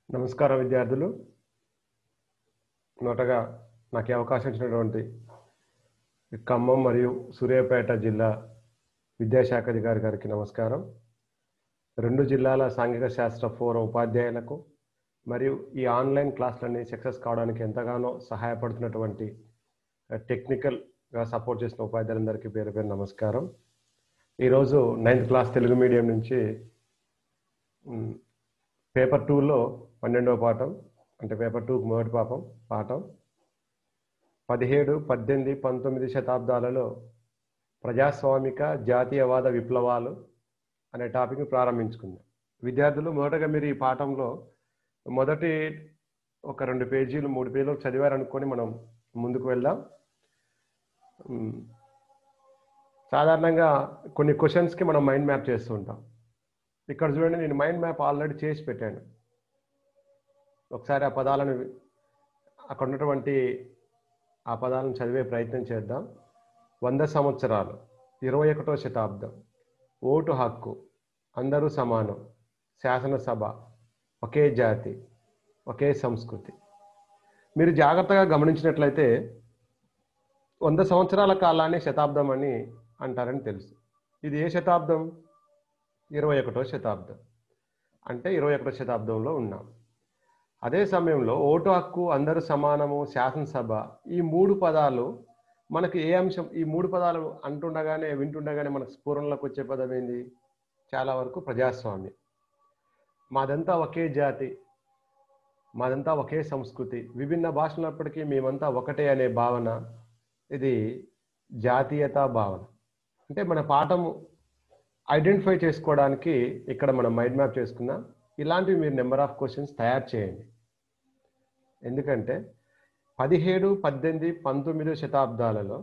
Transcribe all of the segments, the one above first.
నమస్కారం విద్యార్థులు మొదటగా నాకు ఈ అవకాశం ఇచ్చినటువంటి ఖమ్మం మరియు సూర్యాపేట జిల్లా విద్యాశాఖ అధికారి గారికి నమస్కారం రెండు జిల్లాల సాంఘిక శాస్త్ర ఫోరం ఉపాధ్యాయులకు మరియు ఈ ఆన్లైన్ క్లాసులన్నీ సక్సెస్ కావడానికి ఎంతగానో సహాయపడుతున్నటువంటి టెక్నికల్గా సపోర్ట్ చేసిన ఉపాధ్యాయులందరికీ పేరు పేరు నమస్కారం ఈరోజు నైన్త్ క్లాస్ తెలుగు మీడియం నుంచి మ్, పేపర్ టూలో పన్నెండవ పాఠం అంటే పేపర్ టూ మొదటి పాపం పాఠం పదిహేడు పద్దెనిమిది పంతొమ్మిది శతాబ్దాలలో ప్రజాస్వామిక జాతీయవాద విప్లవాలు అనే టాపిక్ ప్రారంభించుకుందాం విద్యార్థులు మొదటగా మీరు ఈ పాఠంలో మొదటి ఒక రెండు పేజీలు మూడు పేజీలు చదివారనుకొని మనం ముందుకు వెళ్దాం మ్, సాధారణంగా కొన్ని క్వశ్చన్స్కి మనం మైండ్ మ్యాప్ చేస్తూ ఉంటాం ఇక్కడ చూడండి నేను మైండ్ మ్యాప్ ఆల్రెడీ చేసి పెట్టాను ఒకసారి ఆ పదాలను అక్కడ ఉన్నటువంటి ఆ పదాలను చదివే ప్రయత్నం చేద్దాం వంద సంవత్సరాలు ఇరవై ఒకటో శతాబ్దం ఓటు హక్కు అందరూ సమానం శాసనసభ ఒకే జాతి ఒకే సంస్కృతి మీరు జాగ్రత్తగా గమనించినట్లయితే వంద సంవత్సరాల కాలాన్ని శతాబ్దం అని అంటారని తెలుసు ఇది ఏ శతాబ్దం ఇరవై ఒకటో శతాబ్దం అంటే ఇరవై ఒకటో శతాబ్దంలో ఉన్నాం అదే సమయంలో ఓటు హక్కు అందరూ సమానము శాసనసభ ఈ మూడు పదాలు మనకు ఏ అంశం ఈ మూడు పదాలు అంటుండగానే వింటుండగానే మనకు స్ఫూరణలోకి వచ్చే పదం ఏంది చాలా వరకు ప్రజాస్వామ్యం మాదంతా ఒకే జాతి మాదంతా ఒకే సంస్కృతి విభిన్న భాషలున్నప్పటికీ మేమంతా ఒకటే అనే భావన ఇది జాతీయతా భావన అంటే మన పాఠము ఐడెంటిఫై చేసుకోవడానికి ఇక్కడ మనం మైండ్ మ్యాప్ చేసుకున్నాం ఇలాంటివి మీరు నెంబర్ ఆఫ్ క్వశ్చన్స్ తయారు చేయండి ఎందుకంటే పదిహేడు పద్దెనిమిది పంతొమ్మిదో శతాబ్దాలలో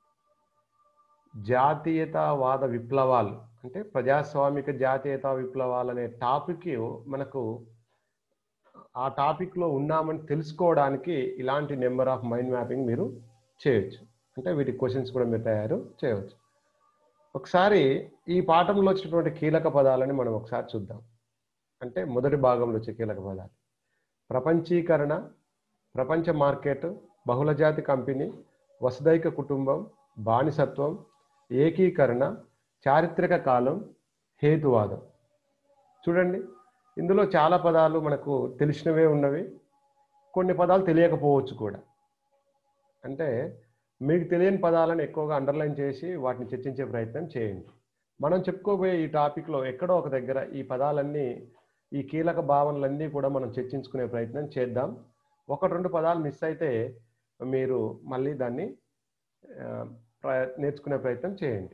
జాతీయతావాద విప్లవాలు అంటే ప్రజాస్వామిక జాతీయతా విప్లవాలు అనే టాపిక్ మనకు ఆ టాపిక్లో ఉన్నామని తెలుసుకోవడానికి ఇలాంటి నెంబర్ ఆఫ్ మైండ్ మ్యాపింగ్ మీరు చేయొచ్చు అంటే వీటి క్వశ్చన్స్ కూడా మీరు తయారు చేయవచ్చు ఒకసారి ఈ పాఠంలో వచ్చినటువంటి కీలక పదాలని మనం ఒకసారి చూద్దాం అంటే మొదటి భాగంలో వచ్చే కీలక పదాలు ప్రపంచీకరణ ప్రపంచ మార్కెట్ బహుళజాతి కంపెనీ వసుదైక కుటుంబం బానిసత్వం ఏకీకరణ చారిత్రక కాలం హేతువాదం చూడండి ఇందులో చాలా పదాలు మనకు తెలిసినవే ఉన్నవి కొన్ని పదాలు తెలియకపోవచ్చు కూడా అంటే మీకు తెలియని పదాలను ఎక్కువగా అండర్లైన్ చేసి వాటిని చర్చించే ప్రయత్నం చేయండి మనం చెప్పుకోబోయే ఈ టాపిక్లో ఎక్కడో ఒక దగ్గర ఈ పదాలన్నీ ఈ కీలక భావనలన్నీ కూడా మనం చర్చించుకునే ప్రయత్నం చేద్దాం ఒకటి రెండు పదాలు మిస్ అయితే మీరు మళ్ళీ దాన్ని ఆ, ప్ర- నేర్చుకునే ప్రయత్నం చేయండి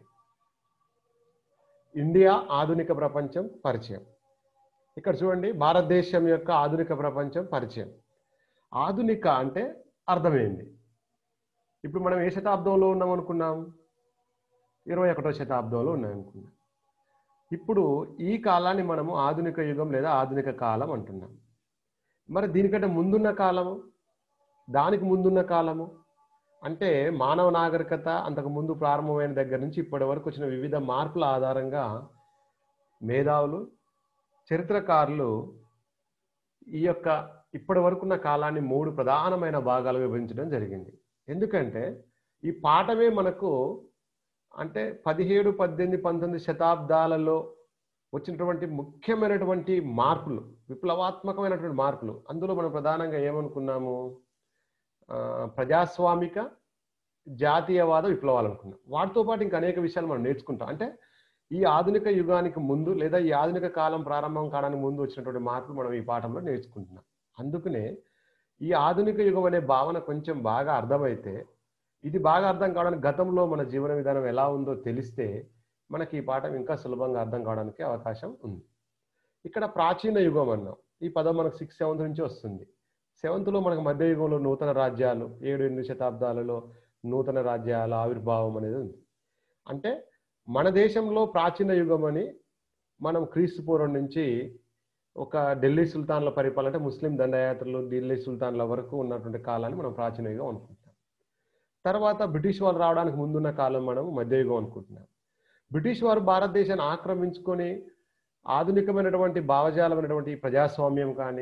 ఇండియా ఆధునిక ప్రపంచం పరిచయం ఇక్కడ చూడండి భారతదేశం యొక్క ఆధునిక ప్రపంచం పరిచయం ఆధునిక అంటే అర్థమైంది ఇప్పుడు మనం ఏ శతాబ్దంలో ఉన్నాం అనుకున్నాం ఇరవై ఒకటో శతాబ్దంలో ఉన్నాం అనుకున్నాం ఇప్పుడు ఈ కాలాన్ని మనము ఆధునిక యుగం లేదా ఆధునిక కాలం అంటున్నాం మరి దీనికంటే ముందున్న కాలము దానికి ముందున్న కాలము అంటే మానవ నాగరికత అంతకు ముందు ప్రారంభమైన దగ్గర నుంచి ఇప్పటి వరకు వచ్చిన వివిధ మార్పుల ఆధారంగా మేధావులు చరిత్రకారులు ఈ యొక్క ఇప్పటి వరకున్న కాలాన్ని మూడు ప్రధానమైన భాగాలుగా విభజించడం జరిగింది ఎందుకంటే ఈ పాఠమే మనకు అంటే పదిహేడు పద్దెనిమిది పంతొమ్మిది శతాబ్దాలలో వచ్చినటువంటి ముఖ్యమైనటువంటి మార్పులు విప్లవాత్మకమైనటువంటి మార్పులు అందులో మనం ప్రధానంగా ఏమనుకున్నాము ఆ, ప్రజాస్వామిక జాతీయవాద విప్లవాలు అనుకున్నాం వాటితో పాటు ఇంకా అనేక విషయాలు మనం నేర్చుకుంటాం అంటే ఈ ఆధునిక యుగానికి ముందు లేదా ఈ ఆధునిక కాలం ప్రారంభం కావడానికి ముందు వచ్చినటువంటి మార్పులు మనం ఈ పాఠంలో నేర్చుకుంటున్నాం అందుకనే ఈ ఆధునిక యుగం అనే భావన కొంచెం బాగా అర్థమైతే ఇది బాగా అర్థం కావడానికి గతంలో మన జీవన విధానం ఎలా ఉందో తెలిస్తే మనకి ఈ పాఠం ఇంకా సులభంగా అర్థం కావడానికి అవకాశం ఉంది ఇక్కడ ప్రాచీన యుగం అన్నాం ఈ పదం మనకు సిక్స్ సెవెంత్ నుంచి వస్తుంది సెవెంత్లో మనకు మధ్యయుగంలో నూతన రాజ్యాలు ఏడు ఎనిమిది శతాబ్దాలలో నూతన రాజ్యాల ఆవిర్భావం అనేది ఉంది అంటే మన దేశంలో ప్రాచీన యుగం అని మనం క్రీస్తు పూర్వం నుంచి ఒక ఢిల్లీ సుల్తాన్ల పరిపాలన అంటే ముస్లిం దండయాత్రలు ఢిల్లీ సుల్తాన్ల వరకు ఉన్నటువంటి కాలాన్ని మనం ప్రాచీన యుగం అనుకుంటాం తర్వాత బ్రిటిష్ వాళ్ళు రావడానికి ముందున్న కాలం మనం మధ్యయుగం అనుకుంటున్నాం బ్రిటిష్ వారు భారతదేశాన్ని ఆక్రమించుకొని ఆధునికమైనటువంటి భావజాలమైనటువంటి ప్రజాస్వామ్యం కానీ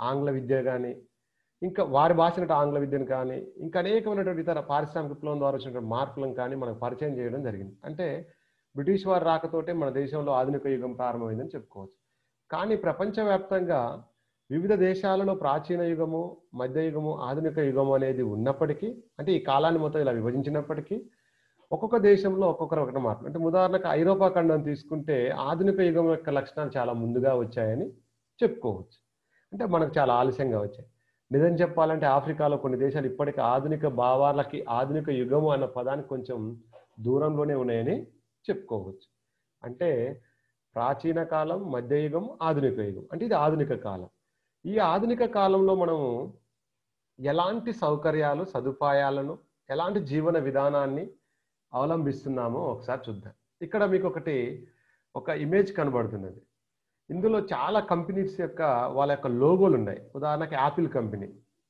ఆంగ్ల విద్య కానీ ఇంకా వారి భాషనట్టు ఆంగ్ల విద్యను కానీ ఇంకా అనేకమైనటువంటి ఇతర పారిశ్రామిక విప్లవం ద్వారా వచ్చినటువంటి మార్పులను కానీ మనకు పరిచయం చేయడం జరిగింది అంటే బ్రిటిష్ వారి రాకతోటే మన దేశంలో ఆధునిక యుగం ప్రారంభమైందని చెప్పుకోవచ్చు కానీ ప్రపంచవ్యాప్తంగా వివిధ దేశాలలో ప్రాచీన యుగము మధ్యయుగము ఆధునిక యుగము అనేది ఉన్నప్పటికీ అంటే ఈ కాలాన్ని మొత్తం ఇలా విభజించినప్పటికీ ఒక్కొక్క దేశంలో ఒక్కొక్కరు ఒకటి మార్పు అంటే ఉదాహరణకు ఐరోపా ఖండం తీసుకుంటే ఆధునిక యుగం యొక్క లక్షణాలు చాలా ముందుగా వచ్చాయని చెప్పుకోవచ్చు అంటే మనకు చాలా ఆలస్యంగా వచ్చాయి నిజం చెప్పాలంటే ఆఫ్రికాలో కొన్ని దేశాలు ఇప్పటికీ ఆధునిక భావాలకి ఆధునిక యుగము అన్న పదానికి కొంచెం దూరంలోనే ఉన్నాయని చెప్పుకోవచ్చు అంటే ప్రాచీన కాలం మధ్యయుగం ఆధునిక యుగం అంటే ఇది ఆధునిక కాలం ఈ ఆధునిక కాలంలో మనము ఎలాంటి సౌకర్యాలు సదుపాయాలను ఎలాంటి జీవన విధానాన్ని అవలంబిస్తున్నామో ఒకసారి చూద్దాం ఇక్కడ మీకు ఒకటి ఒక ఇమేజ్ కనబడుతున్నది ఇందులో చాలా కంపెనీస్ యొక్క వాళ్ళ యొక్క లోగోలు ఉన్నాయి ఉదాహరణకి యాపిల్ కంపెనీ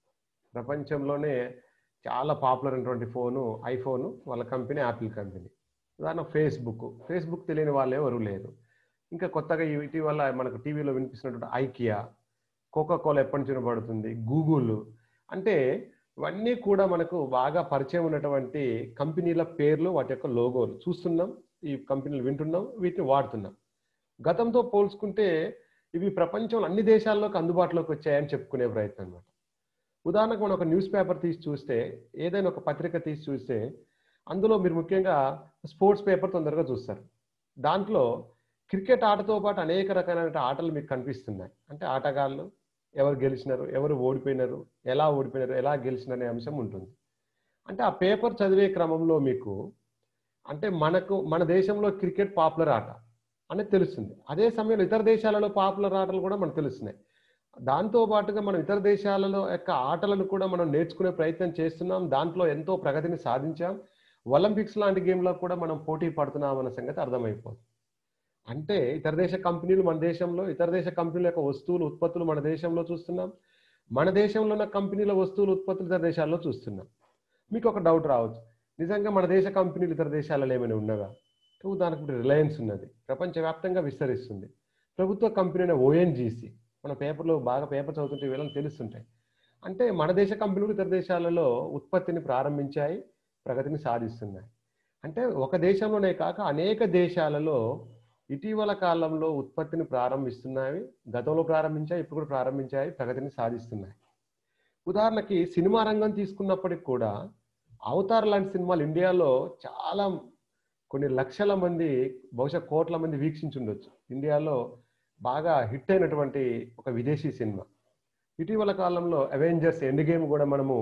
ప్రపంచంలోనే చాలా పాపులర్ అయినటువంటి ఫోను ఐఫోను వాళ్ళ కంపెనీ యాపిల్ కంపెనీ ఉదాహరణ ఫేస్బుక్ ఫేస్బుక్ తెలియని వాళ్ళు ఎవరు లేరు ఇంకా కొత్తగా ఇటీవల మనకు టీవీలో వినిపిస్తున్నటువంటి ఐకియా కోకా కోలా ఎప్పటి నుంచి వినబడుతుంది గూగుల్ అంటే ఇవన్నీ కూడా మనకు బాగా పరిచయం ఉన్నటువంటి కంపెనీల పేర్లు వాటి యొక్క లోగోలు చూస్తున్నాం ఈ కంపెనీలు వింటున్నాం వీటిని వాడుతున్నాం గతంతో పోల్చుకుంటే ఇవి ప్రపంచంలో అన్ని దేశాల్లోకి అందుబాటులోకి వచ్చాయని చెప్పుకునే ప్రయత్నం అనమాట ఉదాహరణకు మనం ఒక న్యూస్ పేపర్ తీసి చూస్తే ఏదైనా ఒక పత్రిక తీసి చూస్తే అందులో మీరు ముఖ్యంగా స్పోర్ట్స్ పేపర్ తొందరగా చూస్తారు దాంట్లో క్రికెట్ ఆటతో పాటు అనేక రకాలైన ఆటలు మీకు కనిపిస్తున్నాయి అంటే ఆటగాళ్ళు ఎవరు గెలిచినారు ఎవరు ఓడిపోయినారు ఎలా ఓడిపోయినారు ఎలా గెలిచినారు అనే అంశం ఉంటుంది అంటే ఆ పేపర్ చదివే క్రమంలో మీకు అంటే మనకు మన దేశంలో క్రికెట్ పాపులర్ ఆట అనేది తెలుస్తుంది అదే సమయంలో ఇతర దేశాలలో పాపులర్ ఆటలు కూడా మనకు తెలుస్తున్నాయి దాంతో పాటుగా మనం ఇతర దేశాలలో యొక్క ఆటలను కూడా మనం నేర్చుకునే ప్రయత్నం చేస్తున్నాం దాంట్లో ఎంతో ప్రగతిని సాధించాం ఒలింపిక్స్ లాంటి గేమ్లో కూడా మనం పోటీ పడుతున్నాం అన్న సంగతి అర్థమైపోతుంది అంటే ఇతర దేశ కంపెనీలు మన దేశంలో ఇతర దేశ కంపెనీల యొక్క వస్తువులు ఉత్పత్తులు మన దేశంలో చూస్తున్నాం మన దేశంలో ఉన్న కంపెనీల వస్తువులు ఉత్పత్తులు ఇతర దేశాల్లో చూస్తున్నాం మీకు ఒక డౌట్ రావచ్చు నిజంగా మన దేశ కంపెనీలు ఇతర దేశాలలో ఏమైనా ఉన్నవా ఉదాహరణకు రిలయన్స్ ఉన్నది ప్రపంచవ్యాప్తంగా విస్తరిస్తుంది ప్రభుత్వ కంపెనీ అయిన ఓఎన్జీసీ మన పేపర్లో బాగా పేపర్ చదువుతుంటే వీళ్ళని తెలుస్తుంటాయి అంటే మన దేశ కంపెనీలు ఇతర దేశాలలో ఉత్పత్తిని ప్రారంభించాయి ప్రగతిని సాధిస్తున్నాయి అంటే ఒక దేశంలోనే కాక అనేక దేశాలలో ఇటీవల కాలంలో ఉత్పత్తిని ప్రారంభిస్తున్నాయి గతంలో ప్రారంభించాయి ఇప్పుడు కూడా ప్రారంభించాయి ప్రగతిని సాధిస్తున్నాయి ఉదాహరణకి సినిమా రంగం తీసుకున్నప్పటికి కూడా అవతార్ లాంటి సినిమాలు ఇండియాలో చాలా కొన్ని లక్షల మంది బహుశా కోట్ల మంది వీక్షించుండొచ్చు ఇండియాలో బాగా హిట్ అయినటువంటి ఒక విదేశీ సినిమా ఇటీవల కాలంలో అవెంజర్స్ ఎండ్ గేమ్ కూడా మనము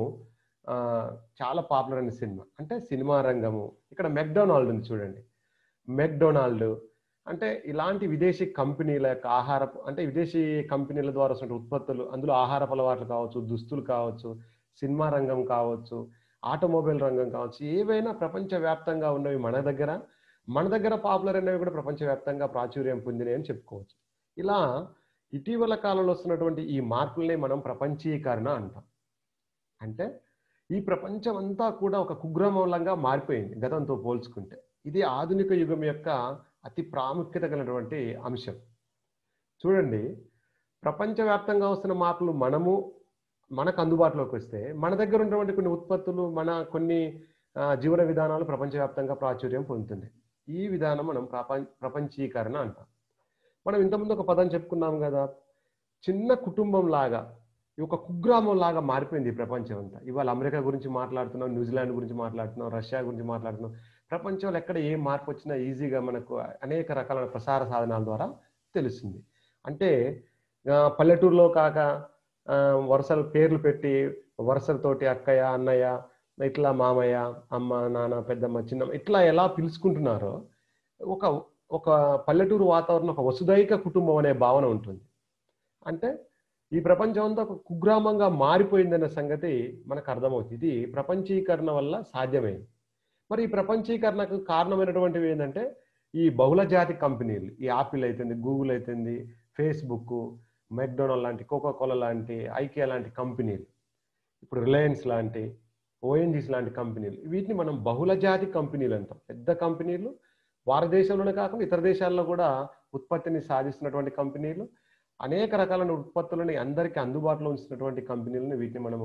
చాలా పాపులర్ అయిన సినిమా అంటే సినిమా రంగము ఇక్కడ మెక్డొనాల్డ్ ఉంది చూడండి మెక్డొనాల్డ్ అంటే ఇలాంటి విదేశీ కంపెనీల యొక్క ఆహార అంటే విదేశీ కంపెనీల ద్వారా వస్తున్న ఉత్పత్తులు అందులో ఆహారపు అలవాట్లు కావచ్చు దుస్తులు కావచ్చు సినిమా రంగం కావచ్చు ఆటోమొబైల్ రంగం కావచ్చు ఏవైనా ప్రపంచవ్యాప్తంగా ఉన్నవి మన దగ్గర మన దగ్గర పాపులర్ అయినవి కూడా ప్రపంచవ్యాప్తంగా ప్రాచుర్యం పొందినాయి అని చెప్పుకోవచ్చు ఇలా ఇటీవల కాలంలో వస్తున్నటువంటి ఈ మార్పుల్ని మనం ప్రపంచీకరణ అంటాం అంటే ఈ ప్రపంచం అంతా కూడా ఒక కుగ్రామంలంగా మారిపోయింది గతంతో పోల్చుకుంటే ఇది ఆధునిక యుగం యొక్క అతి ప్రాముఖ్యత కలిగినటువంటి అంశం చూడండి ప్రపంచవ్యాప్తంగా వస్తున్న మార్పులు మనము మనకు అందుబాటులోకి వస్తే మన దగ్గర ఉన్నటువంటి కొన్ని ఉత్పత్తులు మన కొన్ని జీవన విధానాలు ప్రపంచవ్యాప్తంగా ప్రాచుర్యం పొందుతుంది ఈ విధానం మనం ప్రపంచ ప్రపంచీకరణ అంటాం మనం ఇంతకుముందు ఒక పదం చెప్పుకున్నాం కదా చిన్న కుటుంబం లాగా ఒక కుగ్రామం లాగా మారిపోయింది ఈ ప్రపంచం అంతా ఇవాళ అమెరికా గురించి మాట్లాడుతున్నాం న్యూజిలాండ్ గురించి మాట్లాడుతున్నాం రష్యా గురించి మాట్లాడుతున్నాం ప్రపంచంలో ఎక్కడ ఏ మార్పు వచ్చినా ఈజీగా మనకు అనేక రకాల ప్రసార సాధనాల ద్వారా తెలుస్తుంది అంటే పల్లెటూరులో కాక వరుసలు పేర్లు పెట్టి వరుసలతోటి అక్కయ్య అన్నయ్య ఇట్లా మామయ్య అమ్మ నాన్న పెద్దమ్మ చిన్నమ్మ ఇట్లా ఎలా పిలుచుకుంటున్నారో ఒక ఒక పల్లెటూరు వాతావరణం ఒక వసుదైక కుటుంబం అనే భావన ఉంటుంది అంటే ఈ ప్రపంచం అంతా ఒక కుగ్రామంగా మారిపోయిందనే సంగతి మనకు అర్థమవుతుంది ఇది ప్రపంచీకరణ వల్ల సాధ్యమైంది మరి ఈ ప్రపంచీకరణకు కారణమైనటువంటివి ఏంటంటే ఈ బహుళ జాతి కంపెనీలు ఈ యాపిల్ అయితుంది గూగుల్ అయితుంది ఫేస్బుక్ మెక్డొనాల్డ్ లాంటి కోకా కోలా లాంటి ఐకియా లాంటి కంపెనీలు ఇప్పుడు రిలయన్స్ లాంటి ఓఎన్జీస్ లాంటి కంపెనీలు వీటిని మనం బహుళ జాతి కంపెనీలు అంటాం పెద్ద కంపెనీలు భారతదేశంలోనే కాకుండా ఇతర దేశాల్లో కూడా ఉత్పత్తిని సాధిస్తున్నటువంటి కంపెనీలు అనేక రకాలైన ఉత్పత్తులని అందరికీ అందుబాటులో ఉంచినటువంటి కంపెనీలని వీటిని మనము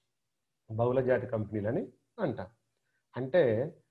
బహుళజాతి కంపెనీలని అంటాం అంటే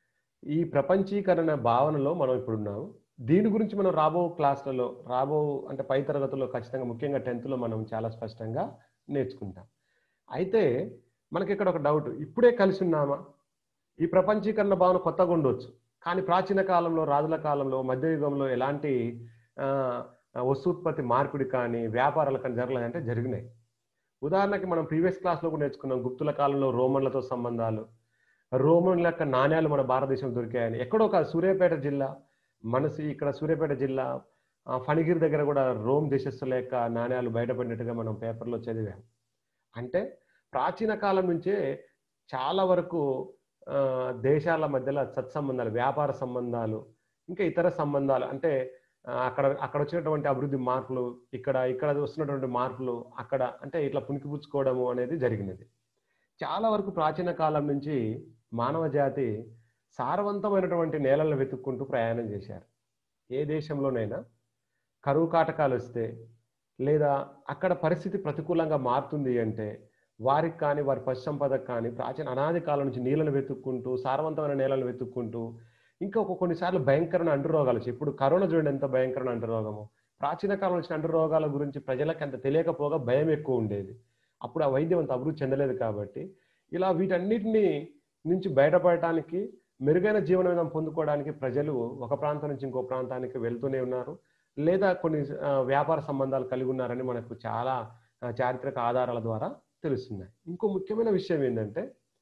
ఈ ప్రపంచీకరణ భావనలో మనం ఇప్పుడు ఉన్నాము దీని గురించి మనం రాబో క్లాసులలో రాబో అంటే పై తరగతుల్లో ఖచ్చితంగా ముఖ్యంగా టెన్త్లో మనం చాలా స్పష్టంగా నేర్చుకుంటాం అయితే మనకి ఇక్కడ ఒక డౌట్ ఇప్పుడే కలిసి ఉన్నామా ఈ ప్రపంచీకరణ భావన కొత్తగా ఉండొచ్చు కానీ ప్రాచీన కాలంలో రాజుల కాలంలో మధ్యయుగంలో ఎలాంటి ఆ, వస్తూత్పత్తి మార్పిడి కానీ వ్యాపారాలు కానీ జరగలేదంటే జరిగినాయి ఉదాహరణకి మనం ప్రీవియస్ క్లాస్లో కూడా నేర్చుకున్నాం గుప్తుల కాలంలో రోమన్లతో సంబంధాలు రోమన్ల యొక్క నాణ్యాలు మన భారతదేశం దొరికాయని ఎక్కడో ఒక సూర్యాపేట జిల్లా మనసి ఇక్కడ సూర్యాపేట జిల్లా ఆ, ఫణిగిరి దగ్గర కూడా రోమ్ దేశస్థుల యొక్క నాణ్యాలు బయటపడినట్టుగా మనం పేపర్లో చదివాం అంటే ప్రాచీన కాలం నుంచే చాలా వరకు ఆ, దేశాల మధ్యలో సత్సంబంధాలు వ్యాపార సంబంధాలు ఇంకా ఇతర సంబంధాలు అంటే ఆ, అక్కడ అక్కడ వచ్చినటువంటి అభివృద్ధి మార్పులు ఇక్కడ ఇక్కడ వస్తున్నటువంటి మార్పులు అక్కడ అంటే ఇట్లా పుణికిపుచ్చుకోవడము అనేది జరిగినది చాలా వరకు ప్రాచీన కాలం నుంచి మానవ జాతి సారవంతమైనటువంటి నేలలను వెతుక్కుంటూ ప్రయాణం చేశారు ఏ దేశంలోనైనా కరువు కాటకాలు వస్తే లేదా అక్కడ పరిస్థితి ప్రతికూలంగా మారుతుంది అంటే వారికి కానీ వారి పశు సంపదకు కానీ ప్రాచీన అనాది కాలం నుంచి నీళ్ళను వెతుక్కుంటూ సారవంతమైన నేలను వెతుక్కుంటూ ఇంకా ఒక కొన్నిసార్లు భయంకరమైన అంటురోగాలు వచ్చాయి ఇప్పుడు కరోనా చూడండి ఎంత భయంకరమైన అంటురోగము ప్రాచీన కాలం వచ్చిన అంటురోగాల గురించి ప్రజలకు అంత తెలియకపోగా భయం ఎక్కువ ఉండేది అప్పుడు ఆ వైద్యం అంత అభివృద్ధి చెందలేదు కాబట్టి ఇలా వీటన్నిటిని నుంచి బయటపడటానికి మెరుగైన జీవన విధానం పొందుకోవడానికి ప్రజలు ఒక ప్రాంతం నుంచి ఇంకో ప్రాంతానికి వెళ్తూనే ఉన్నారు లేదా కొన్ని ఆ, వ్యాపార సంబంధాలు కలిగి ఉన్నారని మనకు చాలా ఆ, చారిత్రక ఆధారాల ద్వారా తెలుస్తున్నాయి ఇంకో ముఖ్యమైన విషయం ఏంటంటే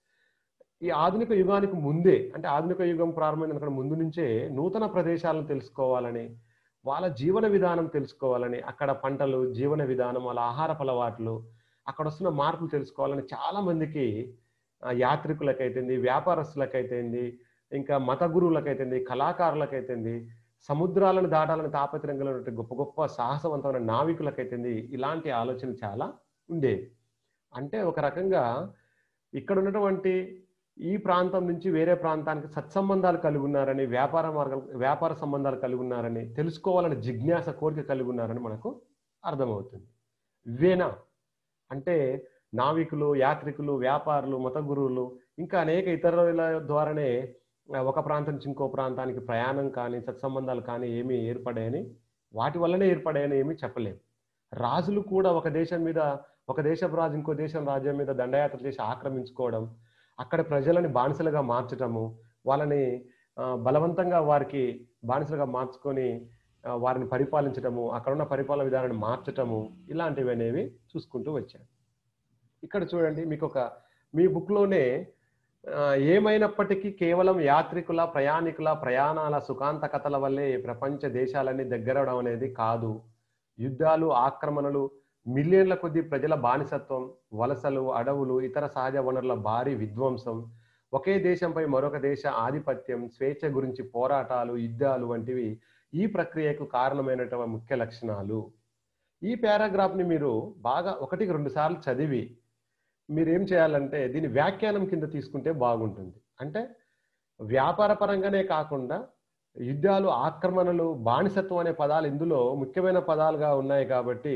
ఈ ఆధునిక యుగానికి ముందే అంటే ఆధునిక యుగం ప్రారంభమైన అక్కడ ముందు నుంచే నూతన ప్రదేశాలను తెలుసుకోవాలని వాళ్ళ జీవన విధానం తెలుసుకోవాలని అక్కడ పంటలు జీవన విధానం వాళ్ళ ఆహార అలవాట్లు అక్కడ వస్తున్న మార్పులు తెలుసుకోవాలని చాలా మందికి ఆ, యాత్రికులకైతేంది వ్యాపారస్తులకైతేంది ఇంకా మత గురువులకైతేంది కళాకారులకైతేంది సముద్రాలను దాటాలని తాపత్రయం కలిగినటువంటి గొప్ప గొప్ప సాహసవంతమైన నావికులకైతేంది ఇలాంటి ఆలోచన చాలా ఉండేవి అంటే ఒక రకంగా ఇక్కడ ఉన్నటువంటి ఈ ప్రాంతం నుంచి వేరే ప్రాంతానికి సత్సంబంధాలు కలిగి ఉన్నారని వ్యాపార మార్గాలు వ్యాపార సంబంధాలు కలిగి ఉన్నారని తెలుసుకోవాలని జిజ్ఞాస కోరిక కలిగి ఉన్నారని మనకు అర్థమవుతుంది ఇవేనా అంటే నావికులు యాత్రికులు వ్యాపారులు మత గురువులు ఇంకా అనేక ఇతరుల ద్వారానే ఆ, ఒక ప్రాంతం నుంచి ఇంకో ప్రాంతానికి ప్రయాణం కానీ సత్సంబంధాలు కానీ ఏమీ ఏర్పడాయని వాటి వల్లనే ఏర్పడాయని ఏమీ చెప్పలేము రాజులు కూడా ఒక దేశం మీద ఒక దేశపు రాజు ఇంకో దేశం రాజ్యం మీద దండయాత్ర చేసి ఆక్రమించుకోవడం అక్కడ ప్రజలని బానిసలుగా మార్చటము వాళ్ళని ఆ, బలవంతంగా వారికి బానిసలుగా మార్చుకొని ఆ, వారిని పరిపాలించటము అక్కడ ఉన్న పరిపాలన విధానాన్ని మార్చటము ఇలాంటివి అనేవి చూసుకుంటూ వచ్చాను ఇక్కడ చూడండి మీకు ఒక మీ బుక్లోనే ఆ, ఏమైనప్పటికీ కేవలం యాత్రికుల ప్రయాణికుల ప్రయాణాల సుఖాంత కథల వల్లే ఈ ప్రపంచ దేశాలన్నీ దగ్గరవడం అనేది కాదు యుద్ధాలు ఆక్రమణలు మిలియన్ల కొద్ది ప్రజల బానిసత్వం వలసలు అడవులు ఇతర సహజ వనరుల భారీ విధ్వంసం ఒకే దేశంపై మరొక దేశ ఆధిపత్యం స్వేచ్ఛ గురించి పోరాటాలు యుద్ధాలు వంటివి ఈ ప్రక్రియకు కారణమైనటువంటి ముఖ్య లక్షణాలు ఈ పారాగ్రాఫ్ని మీరు బాగా ఒకటికి రెండు సార్లు చదివి మీరు ఏం చేయాలంటే దీని వ్యాఖ్యానం కింద తీసుకుంటే బాగుంటుంది అంటే వ్యాపార పరంగానే కాకుండా యుద్ధాలు ఆక్రమణలు బానిసత్వం అనే పదాలు ఇందులో ముఖ్యమైన పదాలుగా ఉన్నాయి కాబట్టి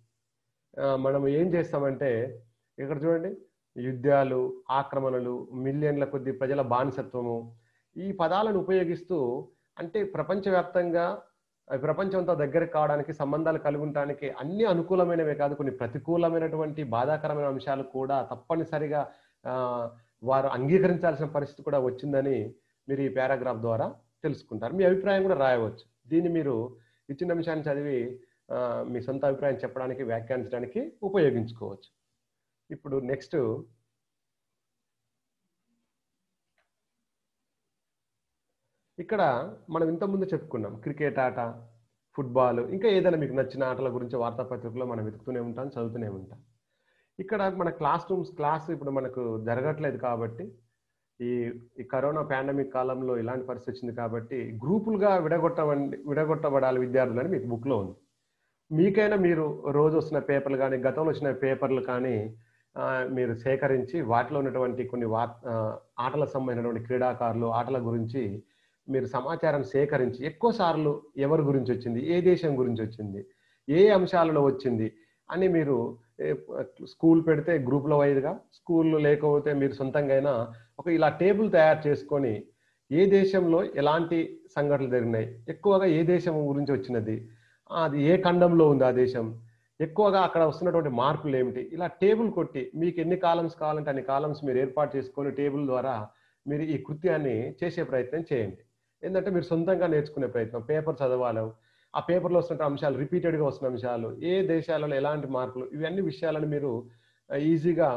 ఆ, మనం ఏం చేస్తామంటే ఇక్కడ చూడండి యుద్ధాలు ఆక్రమణలు మిలియన్ల కొద్ది ప్రజల బానిసత్వము ఈ పదాలను ఉపయోగిస్తూ అంటే ప్రపంచవ్యాప్తంగా ఆ, ప్రపంచం అంతా దగ్గరకు కావడానికి సంబంధాలు కలిగి ఉండడానికి అన్ని అనుకూలమైనవే కాదు కొన్ని ప్రతికూలమైనటువంటి బాధాకరమైన అంశాలు కూడా తప్పనిసరిగా ఆ, వారు అంగీకరించాల్సిన పరిస్థితి కూడా వచ్చిందని మీరు ఈ పారాగ్రాఫ్ ద్వారా తెలుసుకుంటారు మీ అభిప్రాయం కూడా రాయవచ్చు దీన్ని మీరు ఇచ్చిన అంశాన్ని చదివి ఆ, మీ సొంత అభిప్రాయం చెప్పడానికి వ్యాఖ్యానించడానికి ఉపయోగించుకోవచ్చు ఇప్పుడు నెక్స్ట్ ఇక్కడ మనం ఇంతకుముందు చెప్పుకున్నాం క్రికెట్ ఆట ఫుట్బాల్ ఇంకా ఏదైనా మీకు నచ్చిన ఆటల గురించి వార్తాపత్రికలో మనం వెతుకుతూనే ఉంటాం చదువుతూనే ఉంటాం ఇక్కడ మన క్లాస్ రూమ్స్ క్లాస్ ఇప్పుడు మనకు జరగట్లేదు కాబట్టి ఈ ఈ కరోనా పాండమిక్ కాలంలో ఇలాంటి పరిస్థితి వచ్చింది కాబట్టి గ్రూపులుగా విడగొట్టవండి విడగొట్టబడాలి విద్యార్థులని మీకు బుక్లో ఉంది మీకైనా మీరు రోజు వస్తున్న పేపర్లు కానీ గతంలో వచ్చిన పేపర్లు కానీ ఆ, మీరు సేకరించి వాటిలో ఉన్నటువంటి కొన్ని వా ఆ, ఆటలకు సంబంధించినటువంటి క్రీడాకారులు ఆటల గురించి మీరు సమాచారం సేకరించి ఎక్కువ సార్లు ఎవరి గురించి వచ్చింది ఏ దేశం గురించి వచ్చింది ఏ అంశాలలో వచ్చింది అని మీరు ఏ, స్కూల్ పెడితే గ్రూప్లో వైజ్గా స్కూల్ లేకపోతే మీరు సొంతంగా అయినా ఒక ఇలా టేబుల్ తయారు చేసుకొని ఏ దేశంలో ఎలాంటి సంఘటనలు జరిగినాయి ఎక్కువగా ఏ దేశం గురించి వచ్చినది ఆ, అది ఏ ఖండంలో ఉంది ఆ దేశం ఎక్కువగా అక్కడ వస్తున్నటువంటి మార్పులు ఏమిటి ఇలా టేబుల్ కొట్టి మీకు ఎన్ని కాలమ్స్ కావాలంటే అన్ని కాలమ్స్ మీరు ఏర్పాటు చేసుకొని టేబుల్ ద్వారా మీరు ఈ కృత్యాన్ని చేసే ప్రయత్నం చేయండి ఏంటంటే మీరు సొంతంగా నేర్చుకునే ప్రయత్నం పేపర్ చదవాలి ఆ పేపర్లో వస్తున్న అంశాలు రిపీటెడ్గా వస్తున్న అంశాలు ఏ దేశాలలో ఎలాంటి మార్పులు ఇవన్నీ విషయాలను మీరు ఈజీగా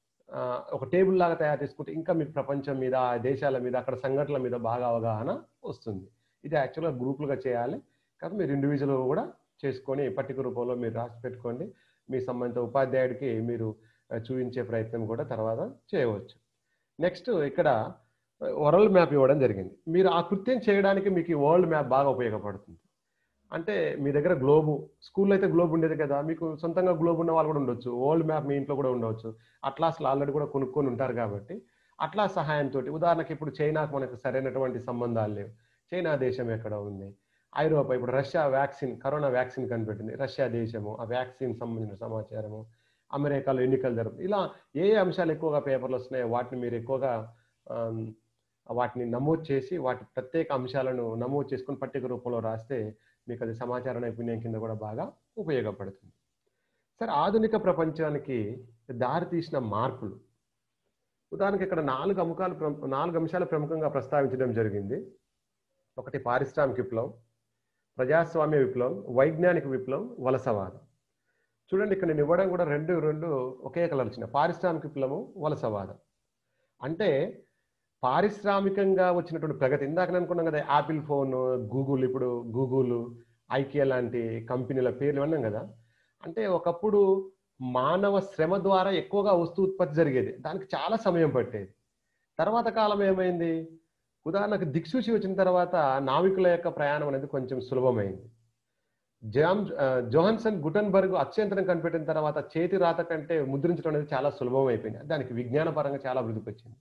ఒక టేబుల్ లాగా తయారు చేసుకుంటే ఇంకా మీకు ప్రపంచం మీద ఆ దేశాల మీద అక్కడ సంఘటనల మీద బాగా అవగాహన వస్తుంది ఇది యాక్చువల్గా గ్రూపులుగా చేయాలి కాకపోతే మీరు ఇండివిజువల్ కూడా చేసుకొని పట్టిక రూపంలో మీరు రాసి పెట్టుకోండి మీ సంబంధిత ఉపాధ్యాయుడికి మీరు ఆ, చూపించే ప్రయత్నం కూడా తర్వాత చేయవచ్చు నెక్స్ట్ ఇక్కడ వరల్డ్ మ్యాప్ ఇవ్వడం జరిగింది మీరు ఆ కృత్యం చేయడానికి మీకు ఈ వరల్డ్ మ్యాప్ బాగా ఉపయోగపడుతుంది అంటే మీ దగ్గర గ్లోబు స్కూల్లో అయితే గ్లోబ్ ఉండేది కదా మీకు సొంతంగా గ్లోబ్ ఉన్న వాళ్ళు కూడా ఉండొచ్చు వరల్డ్ మ్యాప్ మీ ఇంట్లో కూడా ఉండవచ్చు అట్లాస్లు ఆల్రెడీ కూడా కొనుక్కొని ఉంటారు కాబట్టి అట్లా సహాయంతో ఉదాహరణకి ఇప్పుడు చైనాకు మనకు సరైనటువంటి సంబంధాలు లేవు చైనా దేశం ఎక్కడ ఉంది ఐరోపా ఇప్పుడు రష్యా వ్యాక్సిన్ కరోనా వ్యాక్సిన్ కనిపెట్టింది రష్యా దేశము ఆ వ్యాక్సిన్ సంబంధించిన సమాచారము అమెరికాలో ఎన్నికలు జరుపు ఇలా ఏ ఏ అంశాలు ఎక్కువగా పేపర్లు వస్తున్నాయో వాటిని మీరు ఎక్కువగా ఆమ్, వాటిని నమోదు చేసి వాటి ప్రత్యేక అంశాలను నమోదు చేసుకొని పట్టిక రూపంలో రాస్తే మీకు అది సమాచార నైపుణ్యం కింద కూడా బాగా ఉపయోగపడుతుంది సరే ఆధునిక ప్రపంచానికి దారి తీసిన మార్పులు ఉదాహరణకి ఇక్కడ నాలుగు అంశాలు ప్రము- నాలుగు అంశాలు ప్రముఖంగా ప్రస్తావించడం జరిగింది ఒకటి పారిశ్రామిక విప్లవం ప్రజాస్వామ్య విప్లవం వైజ్ఞానిక విప్లవం వలసవాదం చూడండి ఇక్కడ నేను ఇవ్వడం కూడా రెండు రెండు ఒకే కలర్ వచ్చిన పారిశ్రామిక విప్లవం వలసవాదం అంటే పారిశ్రామికంగా వచ్చినటువంటి ప్రగతి ఇందాక నేను అనుకున్నాం కదా యాపిల్ ఫోన్ గూగుల్ ఇప్పుడు గూగుల్ ఐకియా లాంటి కంపెనీల పేర్లు విన్నాం కదా అంటే ఒకప్పుడు మానవ శ్రమ ద్వారా ఎక్కువగా వస్తు ఉత్పత్తి జరిగేది దానికి చాలా సమయం పట్టేది తర్వాత కాలం ఏమైంది ఉదాహరణకు దిక్సూచి వచ్చిన తర్వాత నావికుల యొక్క ప్రయాణం అనేది కొంచెం సులభమైంది జామ్ ఆ, జోహన్సన్ గుటన్బర్గ్ అత్యంతరం కనిపెట్టిన తర్వాత చేతి రాత కంటే ముద్రించడం అనేది చాలా సులభం అయిపోయింది దానికి విజ్ఞాన పరంగా చాలా అభివృద్ధికి వచ్చింది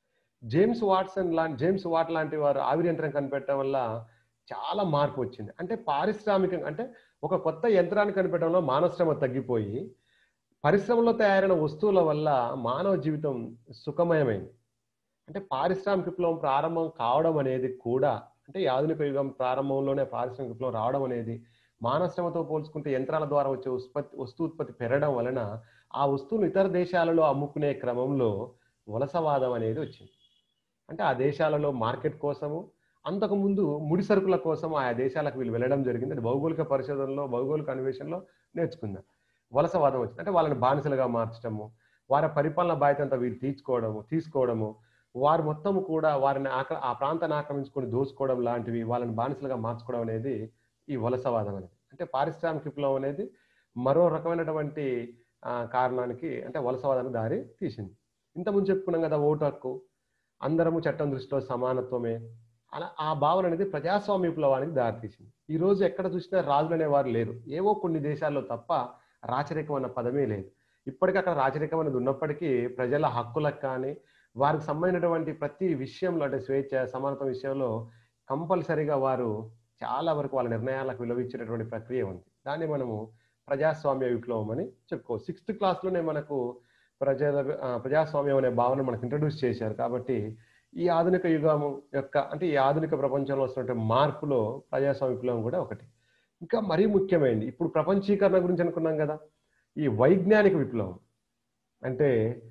జేమ్స్ వాట్సన్ లాంటి జేమ్స్ వాట్ లాంటి వారు ఆవిరి యంత్రం కనిపెట్టడం వల్ల చాలా మార్పు వచ్చింది అంటే పారిశ్రామికంగా అంటే ఒక కొత్త యంత్రాన్ని కనిపెట్టడంలో మానవ శ్రమ తగ్గిపోయి పరిశ్రమలో తయారైన వస్తువుల వల్ల మానవ జీవితం సుఖమయమైంది అంటే పారిశ్రామిక విప్లవం ప్రారంభం కావడం అనేది కూడా అంటే ఈ ఆధునిక యుగం ప్రారంభంలోనే పారిశ్రామిక విప్లవం రావడం అనేది మానవ శ్రమతో పోల్చుకుంటే యంత్రాల ద్వారా వచ్చే ఉత్పత్తి వస్తు ఉత్పత్తి పెరగడం వలన ఆ వస్తువును ఇతర దేశాలలో అమ్ముకునే క్రమంలో వలసవాదం అనేది వచ్చింది అంటే ఆ దేశాలలో మార్కెట్ కోసము అంతకుముందు ముడి సరుకుల కోసం ఆయా దేశాలకు వీళ్ళు వెళ్ళడం జరిగింది అది భౌగోళిక పరిశోధనలో భౌగోళిక అన్వేషణలో నేర్చుకుందాం వలసవాదం వచ్చింది అంటే వాళ్ళని బానిసలుగా మార్చడము వారి పరిపాలన బాధ్యత అంతా వీరు తీర్చుకోవడము తీసుకోవడము వారు మొత్తం కూడా వారిని ఆక్ర ఆ ప్రాంతాన్ని ఆక్రమించుకొని దోచుకోవడం లాంటివి వాళ్ళని బానిసలుగా మార్చుకోవడం అనేది ఈ వలసవాదం అనేది అంటే పారిశ్రామిక విప్లవం అనేది మరో రకమైనటువంటి ఆ, కారణానికి అంటే వలసవాదానికి దారి తీసింది ఇంతకుముందు చెప్పుకున్నాం కదా ఓటు హక్కు అందరము చట్టం దృష్టిలో సమానత్వమే అలా ఆ భావన అనేది ప్రజాస్వామ్య విప్లవానికి దారితీసింది ఈ రోజు ఎక్కడ చూసినా రాజులు అనేవారు లేరు ఏవో కొన్ని దేశాల్లో తప్ప రాచరికం అన్న పదమే లేదు ఇప్పటికీ అక్కడ రాచరికం అనేది ఉన్నప్పటికీ ప్రజల హక్కులకు కానీ వారికి సంబంధించినటువంటి ప్రతి విషయంలో అంటే స్వేచ్ఛ సమానత్వం విషయంలో కంపల్సరీగా వారు చాలా వరకు వాళ్ళ నిర్ణయాలకు విలువించేటటువంటి ప్రక్రియ ఉంది దాన్ని మనము ప్రజాస్వామ్య విప్లవం అని చెప్పుకోవచ్చు సిక్స్త్ క్లాస్లోనే మనకు ప్రజల ఆ, ప్రజాస్వామ్యం అనే భావన మనకు ఇంట్రడ్యూస్ చేశారు కాబట్టి ఈ ఆధునిక యుగం యొక్క అంటే ఈ ఆధునిక ప్రపంచంలో వస్తున్నటువంటి మార్పులో ప్రజాస్వామ్య విప్లవం కూడా ఒకటి ఇంకా మరీ ముఖ్యమైనది ఇప్పుడు ప్రపంచీకరణ గురించి అనుకున్నాం కదా ఈ వైజ్ఞానిక విప్లవం అంటే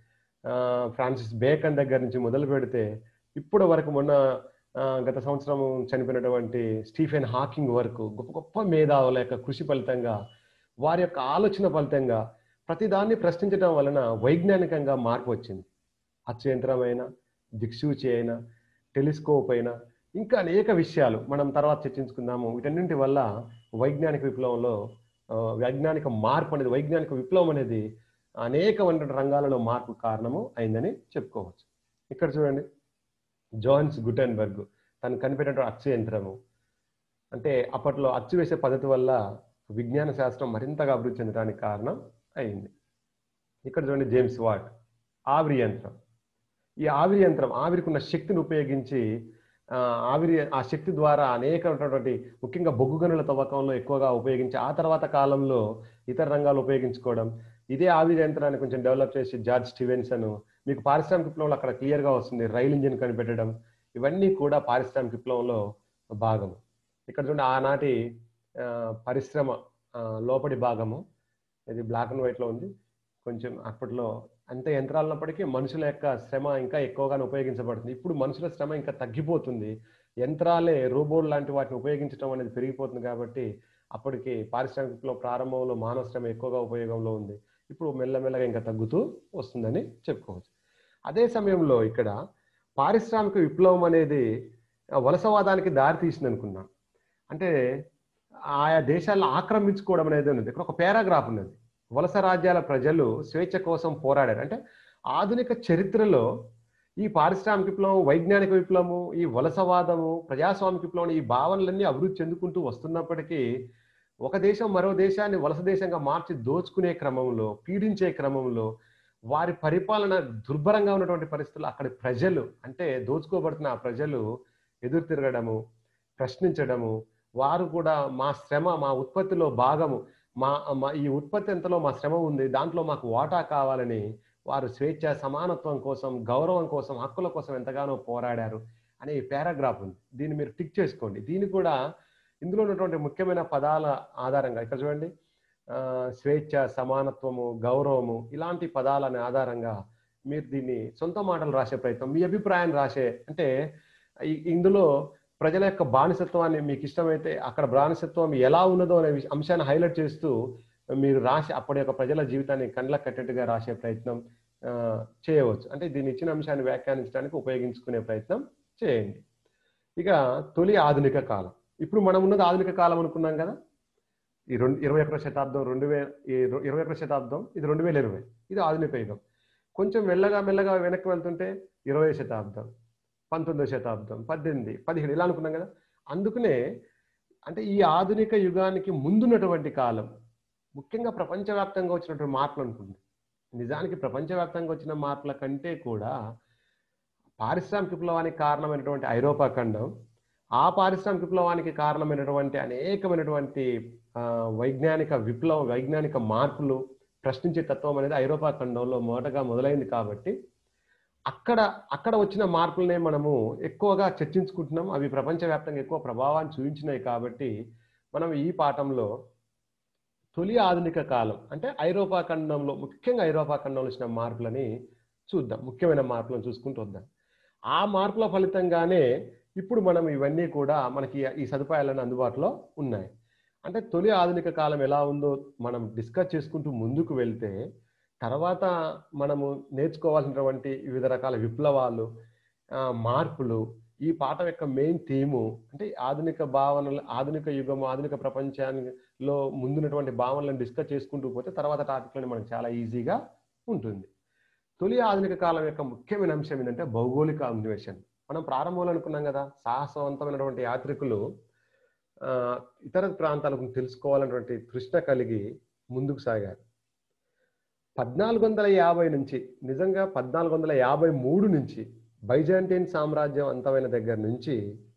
ఆ, ఫ్రాన్సిస్ బేకన్ దగ్గర నుంచి మొదలు పెడితే ఇప్పటి వరకు మొన్న ఆ, గత సంవత్సరం చనిపోయినటువంటి స్టీఫెన్ హాకింగ్ వరకు గొప్ప గొప్ప మేధావుల యొక్క కృషి ఫలితంగా వారి యొక్క ఆలోచన ఫలితంగా ప్రతిదాన్ని ప్రశ్నించడం వలన వైజ్ఞానికంగా మార్పు వచ్చింది అత్యంతరమైన దిక్సూచి అయినా టెలిస్కోప్ అయినా ఇంకా అనేక విషయాలు మనం తర్వాత చర్చించుకుందాము వీటన్నింటి వల్ల వైజ్ఞానిక విప్లవంలో ఆ, వైజ్ఞానిక మార్పు అనేది వైజ్ఞానిక విప్లవం అనేది అనేకమైన రంగాలలో మార్పు కారణము అయిందని చెప్పుకోవచ్చు ఇక్కడ చూడండి జోన్స్ గుటెన్బర్గ్ తను కనిపెట్టిన అచ్చు యంత్రము అంటే అప్పట్లో అచ్చు వేసే పద్ధతి వల్ల విజ్ఞాన శాస్త్రం మరింతగా అభివృద్ధి చెందడానికి కారణం అయింది ఇక్కడ చూడండి జేమ్స్ వాట్ ఆవిరి యంత్రం ఈ ఆవిరి యంత్రం ఆవిరికి ఉన్న శక్తిని ఉపయోగించి ఆ, ఆవిరి ఆ శక్తి ద్వారా అనేకమైనటువంటి ముఖ్యంగా బొగ్గు గనుల తవ్వకంలో ఎక్కువగా ఉపయోగించి ఆ తర్వాత కాలంలో ఇతర రంగాలు ఉపయోగించుకోవడం ఇదే ఆవిరి యంత్రాన్ని కొంచెం డెవలప్ చేసి జార్జ్ స్టీవెన్సన్ మీకు పారిశ్రామిక విప్లవంలో అక్కడ క్లియర్గా వస్తుంది రైలు ఇంజిన్ కనిపెట్టడం ఇవన్నీ కూడా పారిశ్రామిక విప్లవంలో భాగము ఇక్కడ చూడండి ఆనాటి ఆ, పరిశ్రమ ఆ, లోపడి భాగము ఇది బ్లాక్ అండ్ వైట్లో ఉంది కొంచెం అప్పట్లో అంత యంత్రాలు ఉన్నప్పటికీ మనుషుల యొక్క శ్రమ ఇంకా ఎక్కువగానే ఉపయోగించబడుతుంది ఇప్పుడు మనుషుల శ్రమ ఇంకా తగ్గిపోతుంది యంత్రాలే రోబోట్ లాంటి వాటిని ఉపయోగించడం అనేది పెరిగిపోతుంది కాబట్టి అప్పటికి పారిశ్రామిక విప్లవ ప్రారంభంలో మానవ శ్రమ ఎక్కువగా ఉపయోగంలో ఉంది ఇప్పుడు మెల్లమెల్లగా ఇంకా తగ్గుతూ వస్తుందని చెప్పుకోవచ్చు అదే సమయంలో ఇక్కడ పారిశ్రామిక విప్లవం అనేది ఆ, వలసవాదానికి దారి తీసింది అనుకున్నాం అంటే ఆయా దేశాలను ఆక్రమించుకోవడం అనేది ఉన్నది ఇక్కడ ఒక పారాగ్రాఫ్ ఉన్నది వలస రాజ్యాల ప్రజలు స్వేచ్ఛ కోసం పోరాడారు అంటే ఆధునిక చరిత్రలో ఈ పారిశ్రామిక విప్లవం వైజ్ఞానిక విప్లవము ఈ వలసవాదము ప్రజాస్వామిక విప్లవం ఈ భావనలన్నీ అభివృద్ధి చెందుకుంటూ వస్తున్నప్పటికీ ఒక దేశం మరో దేశాన్ని వలస దేశంగా మార్చి దోచుకునే క్రమంలో పీడించే క్రమంలో వారి పరిపాలన దుర్భరంగా ఉన్నటువంటి పరిస్థితులు అక్కడి ప్రజలు అంటే దోచుకోబడుతున్న ఆ ప్రజలు ఎదురు తిరగడము ప్రశ్నించడము వారు కూడా మా శ్రమ మా ఉత్పత్తిలో భాగము మా మా ఈ ఉత్పత్తి ఎంతలో మా శ్రమ ఉంది దాంట్లో మాకు వాటా కావాలని వారు స్వేచ్ఛ సమానత్వం కోసం గౌరవం కోసం హక్కుల కోసం ఎంతగానో పోరాడారు అనే ఈ పారాగ్రాఫ్ ఉంది దీన్ని మీరు టిక్ చేసుకోండి దీన్ని కూడా ఇందులో ఉన్నటువంటి ముఖ్యమైన పదాల ఆధారంగా ఇక్కడ చూడండి ఆ, స్వేచ్ఛ సమానత్వము గౌరవము ఇలాంటి పదాలని ఆధారంగా మీరు దీన్ని సొంత మాటలు రాసే ప్రయత్నం మీ అభిప్రాయాన్ని రాసే అంటే ఈ- ఇందులో ప్రజల యొక్క బానిసత్వాన్ని మీకు ఇష్టమైతే అక్కడ బానిసత్వం ఎలా ఉన్నదో అనే విష- అంశాన్ని హైలైట్ చేస్తూ మీరు రాసి అప్పటి యొక్క ప్రజల జీవితాన్ని కండ్లకు కట్టేట్టుగా రాసే ప్రయత్నం ఆ, చేయవచ్చు అంటే దీన్ని ఇచ్చిన అంశాన్ని వ్యాఖ్యానించడానికి ఉపయోగించుకునే ప్రయత్నం చేయండి ఇక తొలి ఆధునిక కాలం ఇప్పుడు మనం ఉన్నది ఆధునిక కాలం అనుకున్నాం కదా ఈ రెండు ఇరవై ఒకటో శతాబ్దం రెండు వేల ఈ రొ- ఇరవై ఒకటో శతాబ్దం ఇది రెండు వేల ఇరవై ఇది ఆధునిక యుగం కొంచెం మెల్లగా మెల్లగా వెనక్కి వెళ్తుంటే ఇరవై శతాబ్దం పంతొమ్మిదో శతాబ్దం పద్దెనిమిది పదిహేడు ఇలా అనుకున్నాం కదా అందుకనే అంటే ఈ ఆధునిక యుగానికి ముందున్నటువంటి కాలం ముఖ్యంగా ప్రపంచవ్యాప్తంగా వచ్చినటువంటి మార్పులు అనుకుంది నిజానికి ప్రపంచవ్యాప్తంగా వచ్చిన మార్పుల కంటే కూడా పారిశ్రామిక విప్లవానికి కారణమైనటువంటి ఐరోపా ఖండం ఆ పారిశ్రామిక విప్లవానికి కారణమైనటువంటి అనేకమైనటువంటి ఆ, వైజ్ఞానిక విప్లవం వైజ్ఞానిక మార్పులు ప్రశ్నించే తత్వం అనేది ఐరోపా ఖండంలో మొదటగా మొదలైంది కాబట్టి అక్కడ అక్కడ వచ్చిన మార్పులనే మనము ఎక్కువగా చర్చించుకుంటున్నాం అవి ప్రపంచవ్యాప్తంగా ఎక్కువ ప్రభావాన్ని చూపించినాయి కాబట్టి మనం ఈ పాఠంలో తొలి ఆధునిక కాలం అంటే ఐరోపా ఖండంలో ముఖ్యంగా ఐరోపా ఖండంలో వచ్చిన మార్పులని చూద్దాం ముఖ్యమైన మార్పులను చూసుకుంటూ వద్దాం ఆ మార్పుల ఫలితంగానే ఇప్పుడు మనం ఇవన్నీ కూడా మనకి ఈ సదుపాయాలను అందుబాటులో ఉన్నాయి అంటే తొలి ఆధునిక కాలం ఎలా ఉందో మనం డిస్కస్ చేసుకుంటూ ముందుకు వెళ్తే తర్వాత మనము నేర్చుకోవాల్సినటువంటి వివిధ రకాల విప్లవాలు ఆ, మార్పులు ఈ పాఠం యొక్క మెయిన్ థీము అంటే ఆధునిక భావనలు ఆధునిక యుగము ఆధునిక ప్రపంచానిలో ముందున్నటువంటి భావనలను డిస్కస్ చేసుకుంటూ పోతే తర్వాత టాపిక్లను మనకు చాలా ఈజీగా ఉంటుంది తొలి ఆధునిక కాలం యొక్క ముఖ్యమైన అంశం ఏంటంటే భౌగోళిక అన్వేషణ మనం ప్రారంభంలో అనుకున్నాం కదా సాహసవంతమైనటువంటి యాత్రికులు ఆ, ఇతర ప్రాంతాలకు తెలుసుకోవాలన్నటువంటి తృష్ణ కలిగి ముందుకు సాగారు పద్నాలుగు వందల యాభై నుంచి నిజంగా పద్నాలుగు వందల యాభై మూడు నుంచి బైజాంటైన్ సామ్రాజ్యం అంతమైన దగ్గర నుంచి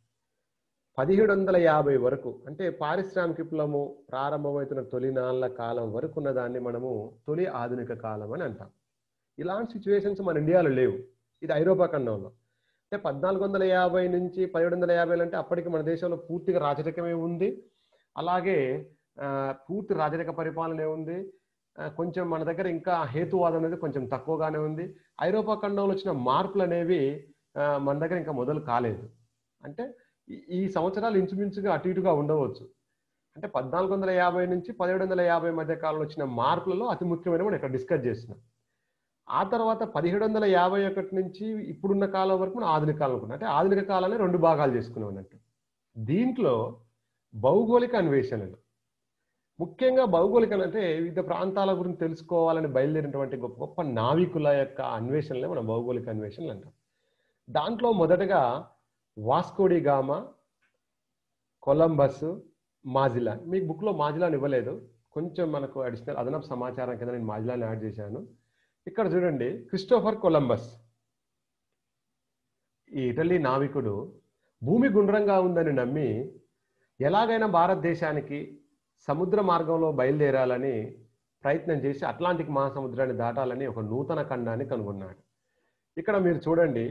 పదిహేడు వందల యాభై వరకు అంటే పారిశ్రామిక విప్లవము ప్రారంభమవుతున్న తొలి నాళ్ళ కాలం వరకు ఉన్న దాన్ని మనము తొలి ఆధునిక కాలం అని అంటాం ఇలాంటి సిచ్యువేషన్స్ మన ఇండియాలో లేవు ఇది ఐరోపా ఖండంలో అంటే పద్నాలుగు వందల యాభై నుంచి పదిహేడు వందల యాభై అంటే అప్పటికి మన దేశంలో పూర్తిగా రాజరికమే ఉంది అలాగే ఆ, పూర్తి రాజరిక పరిపాలనే ఉంది ఆ, కొంచెం మన దగ్గర ఇంకా హేతువాదం అనేది కొంచెం తక్కువగానే ఉంది ఐరోపా ఖండంలో వచ్చిన మార్పులు అనేవి ఆ, మన దగ్గర ఇంకా మొదలు కాలేదు అంటే ఈ- ఈ సంవత్సరాలు ఇంచుమించుగా అటు ఇటుగా ఉండవచ్చు అంటే పద్నాలుగు వందల యాభై నుంచి పదిహేడు వందల యాభై మధ్య కాలంలో వచ్చిన మార్పులలో అతి ముఖ్యమైన మనం ఇక్కడ డిస్కస్ చేస్తున్నాం ఆ తర్వాత పదిహేడు వందల యాభై ఒకటి నుంచి ఇప్పుడున్న కాలం వరకు మనం ఆధునిక కాలం అనుకున్నాం అంటే ఆధునిక కాలాన్ని రెండు భాగాలు చేసుకున్నాం అన్నట్టు దీంట్లో భౌగోళిక అన్వేషణలు ముఖ్యంగా భౌగోళిక అంటే వివిధ ప్రాంతాల గురించి తెలుసుకోవాలని బయలుదేరినటువంటి గొప్ప గొప్ప నావికుల యొక్క అన్వేషణలే మనం భౌగోళిక అన్వేషణలు అంటాం దాంట్లో మొదటగా వాస్కోడి గామా కొలంబస్ మాజిలాన్ మీకు బుక్లో మాజిలాన్ ఇవ్వలేదు కొంచెం మనకు అడిషనల్ అదనపు సమాచారం కింద నేను మాజిలాన్ యాడ్ చేశాను ఇక్కడ చూడండి క్రిస్టోఫర్ కొలంబస్ ఈ ఇటలీ నావికుడు భూమి గుండ్రంగా ఉందని నమ్మి ఎలాగైనా భారతదేశానికి సముద్ర మార్గంలో బయలుదేరాలని ప్రయత్నం చేసి అట్లాంటిక్ మహాసముద్రాన్ని దాటాలని ఒక నూతన ఖండాన్ని కనుగొన్నాడు ఇక్కడ మీరు చూడండి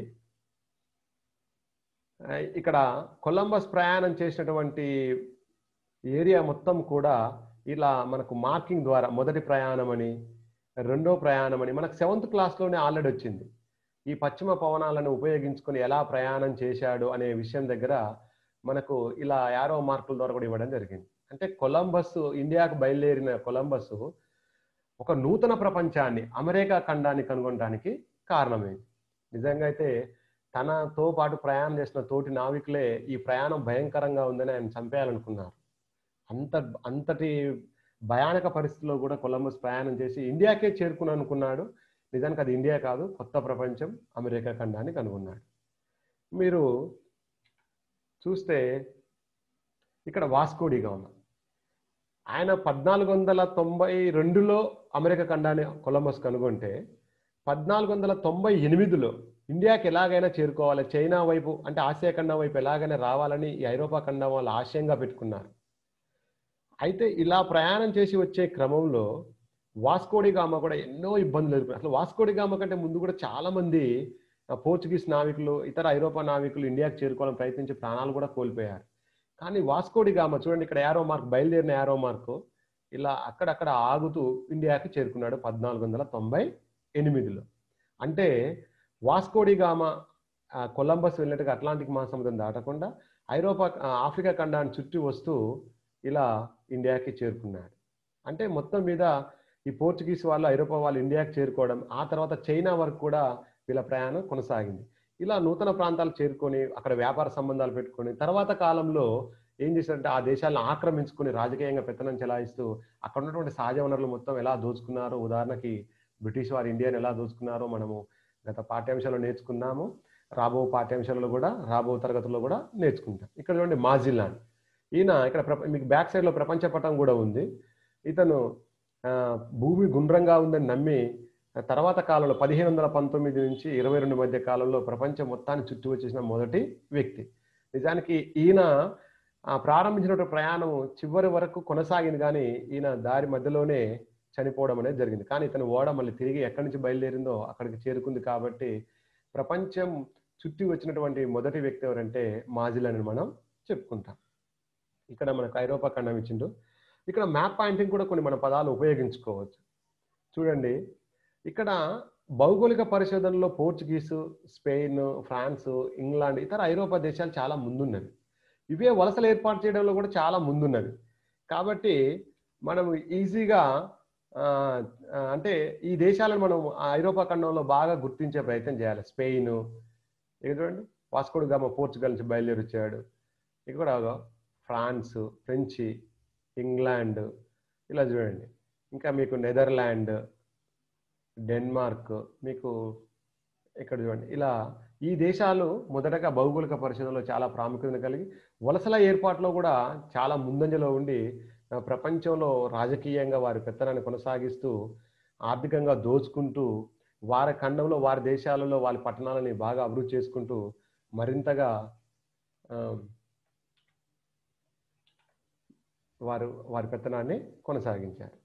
ఆ, ఇక్కడ కొలంబస్ ప్రయాణం చేసినటువంటి ఏరియా మొత్తం కూడా ఇలా మనకు మార్కింగ్ ద్వారా మొదటి ప్రయాణం అని రెండో ప్రయాణం అని మనకు సెవెంత్ క్లాస్లోనే ఆల్రెడీ వచ్చింది ఈ పశ్చిమ పవనాలను ఉపయోగించుకొని ఎలా ప్రయాణం చేశాడు అనే విషయం దగ్గర మనకు ఇలా యారో మార్కుల ద్వారా కూడా ఇవ్వడం జరిగింది అంటే కొలంబస్ ఇండియాకు బయలుదేరిన కొలంబస్ ఒక నూతన ప్రపంచాన్ని అమెరికా ఖండాన్ని కనుగొనడానికి కారణమైంది నిజంగా అయితే తనతో పాటు ప్రయాణం చేసిన తోటి నావికులే ఈ ప్రయాణం భయంకరంగా ఉందని ఆయన చంపేయాలనుకున్నారు అంత అంతటి భయానక పరిస్థితిలో కూడా కొలంబస్ ప్రయాణం చేసి ఇండియాకే చేరుకుని అనుకున్నాడు నిజానికి అది ఇండియా కాదు కొత్త ప్రపంచం అమెరికా ఖండాన్ని కనుగొన్నాడు మీరు చూస్తే ఇక్కడ వాస్కోడి గామా ఆయన పద్నాలుగు వందల తొంభై రెండులో అమెరికా ఖండాన్ని కొలంబస్ కనుగొంటే పద్నాలుగు వందల తొంభై ఎనిమిదిలో ఇండియాకి ఎలాగైనా చేరుకోవాలి చైనా వైపు అంటే ఆసియా ఖండం వైపు ఎలాగైనా రావాలని ఈ ఐరోపా ఖండం వాళ్ళు ఆశయంగా పెట్టుకున్నారు అయితే ఇలా ప్రయాణం చేసి వచ్చే క్రమంలో వాస్కోడి గామ కూడా ఎన్నో ఇబ్బందులు ఎదుర్కొన్నారు అసలు వాస్కోడి గామ కంటే ముందు కూడా చాలా మంది ఆ, పోర్చుగీస్ నావికులు ఇతర ఐరోపా నావికులు ఇండియాకి చేరుకోవాలని ప్రయత్నించి ప్రాణాలు కూడా కోల్పోయారు కానీ వాస్కోడి గామ చూడండి ఇక్కడ యారో మార్క్ బయలుదేరిన యారో మార్కు ఇలా అక్కడక్కడ ఆగుతూ ఇండియాకి చేరుకున్నాడు పద్నాలుగు వందల తొంభై ఎనిమిదిలో అంటే వాస్కోడి గామ ఆ, కొలంబస్ వెళ్ళినట్టుగా అట్లాంటిక్ మహాసముద్రం దాటకుండా ఐరోపా ఆ, ఆఫ్రికా ఖండాన్ని చుట్టి వస్తూ ఇలా ఇండియాకి చేరుకున్నాడు అంటే మొత్తం మీద ఈ పోర్చుగీస్ వాళ్ళు ఐరోపా వాళ్ళు ఇండియాకి చేరుకోవడం ఆ తర్వాత చైనా వరకు కూడా వీళ్ళ ప్రయాణం కొనసాగింది ఇలా నూతన ప్రాంతాలు చేరుకొని అక్కడ వ్యాపార సంబంధాలు పెట్టుకొని తర్వాత కాలంలో ఏం చేశారంటే ఆ దేశాలను ఆక్రమించుకొని రాజకీయంగా పెత్తనం చెలాయిస్తూ అక్కడ ఉన్నటువంటి సహజ వనరులు మొత్తం ఎలా దోచుకున్నారో ఉదాహరణకి బ్రిటిష్ వారు ఇండియాని ఎలా దోచుకున్నారో మనము గత పాఠ్యాంశాల్లో నేర్చుకున్నాము రాబో పాఠ్యాంశాలలో కూడా రాబో తరగతుల్లో కూడా నేర్చుకుంటాం ఇక్కడ చూడండి మాజిల్లాండ్ ఈయన ఇక్కడ ప్రప- మీకు బ్యాక్ సైడ్ లో ప్రపంచ పటం కూడా ఉంది ఇతను ఆ, భూమి గుండ్రంగా ఉందని నమ్మి ఆ తర్వాత కాలంలో పదిహేను వందల పంతొమ్మిది నుంచి ఇరవై రెండు మధ్య కాలంలో ప్రపంచం మొత్తాన్ని చుట్టూ వచ్చేసిన మొదటి వ్యక్తి నిజానికి ఈయన ఆ ప్రారంభించినటువంటి ప్రయాణం చివరి వరకు కొనసాగింది కానీ ఈయన దారి మధ్యలోనే చనిపోవడం అనేది జరిగింది కానీ ఇతను ఓడ మళ్ళీ తిరిగి ఎక్కడి నుంచి బయలుదేరిందో అక్కడికి చేరుకుంది కాబట్టి ప్రపంచం చుట్టి వచ్చినటువంటి మొదటి వ్యక్తి ఎవరంటే మాజిల్ అని మనం చెప్పుకుంటాం ఇక్కడ మనకు ఐరోపా ఖండం ఇచ్చిండు ఇక్కడ మ్యాప్ పాయింటింగ్ కూడా కొన్ని మన పదాలు ఉపయోగించుకోవచ్చు చూడండి ఇక్కడ భౌగోళిక పరిశోధనలో పోర్చుగీసు స్పెయిన్ ఫ్రాన్స్ ఇంగ్లాండ్ ఇతర ఐరోపా దేశాలు చాలా ముందున్నవి ఇవే వలసలు ఏర్పాటు చేయడంలో కూడా చాలా ముందున్నవి కాబట్టి మనం ఈజీగా ఆ, ఆ, అంటే ఈ దేశాలను మనం ఆ ఐరోపా ఖండంలో బాగా గుర్తించే ప్రయత్నం చేయాలి స్పెయిన్ ఇక్కడ చూడండి వాస్కోడు గామ పోర్చుగల్ నుంచి బయలుదేరి వచ్చాడు ఇక్కడ ఫ్రాన్స్ ఫ్రెంచి ఇంగ్లాండ్ ఇలా చూడండి ఇంకా మీకు నెదర్లాండ్ డెన్మార్క్ మీకు ఇక్కడ చూడండి ఇలా ఈ దేశాలు మొదటగా భౌగోళిక పరిశోధనలో చాలా ప్రాముఖ్యత కలిగి వలసల ఏర్పాటులో కూడా చాలా ముందంజలో ఉండి ఆ, ప్రపంచంలో రాజకీయంగా వారి పెత్తనాన్ని కొనసాగిస్తూ ఆర్థికంగా దోచుకుంటూ వారి ఖండంలో వారి దేశాలలో వారి పట్టణాలని బాగా అభివృద్ధి చేసుకుంటూ మరింతగా ఆ, వారు వారి పెత్తనాన్ని కొనసాగించారు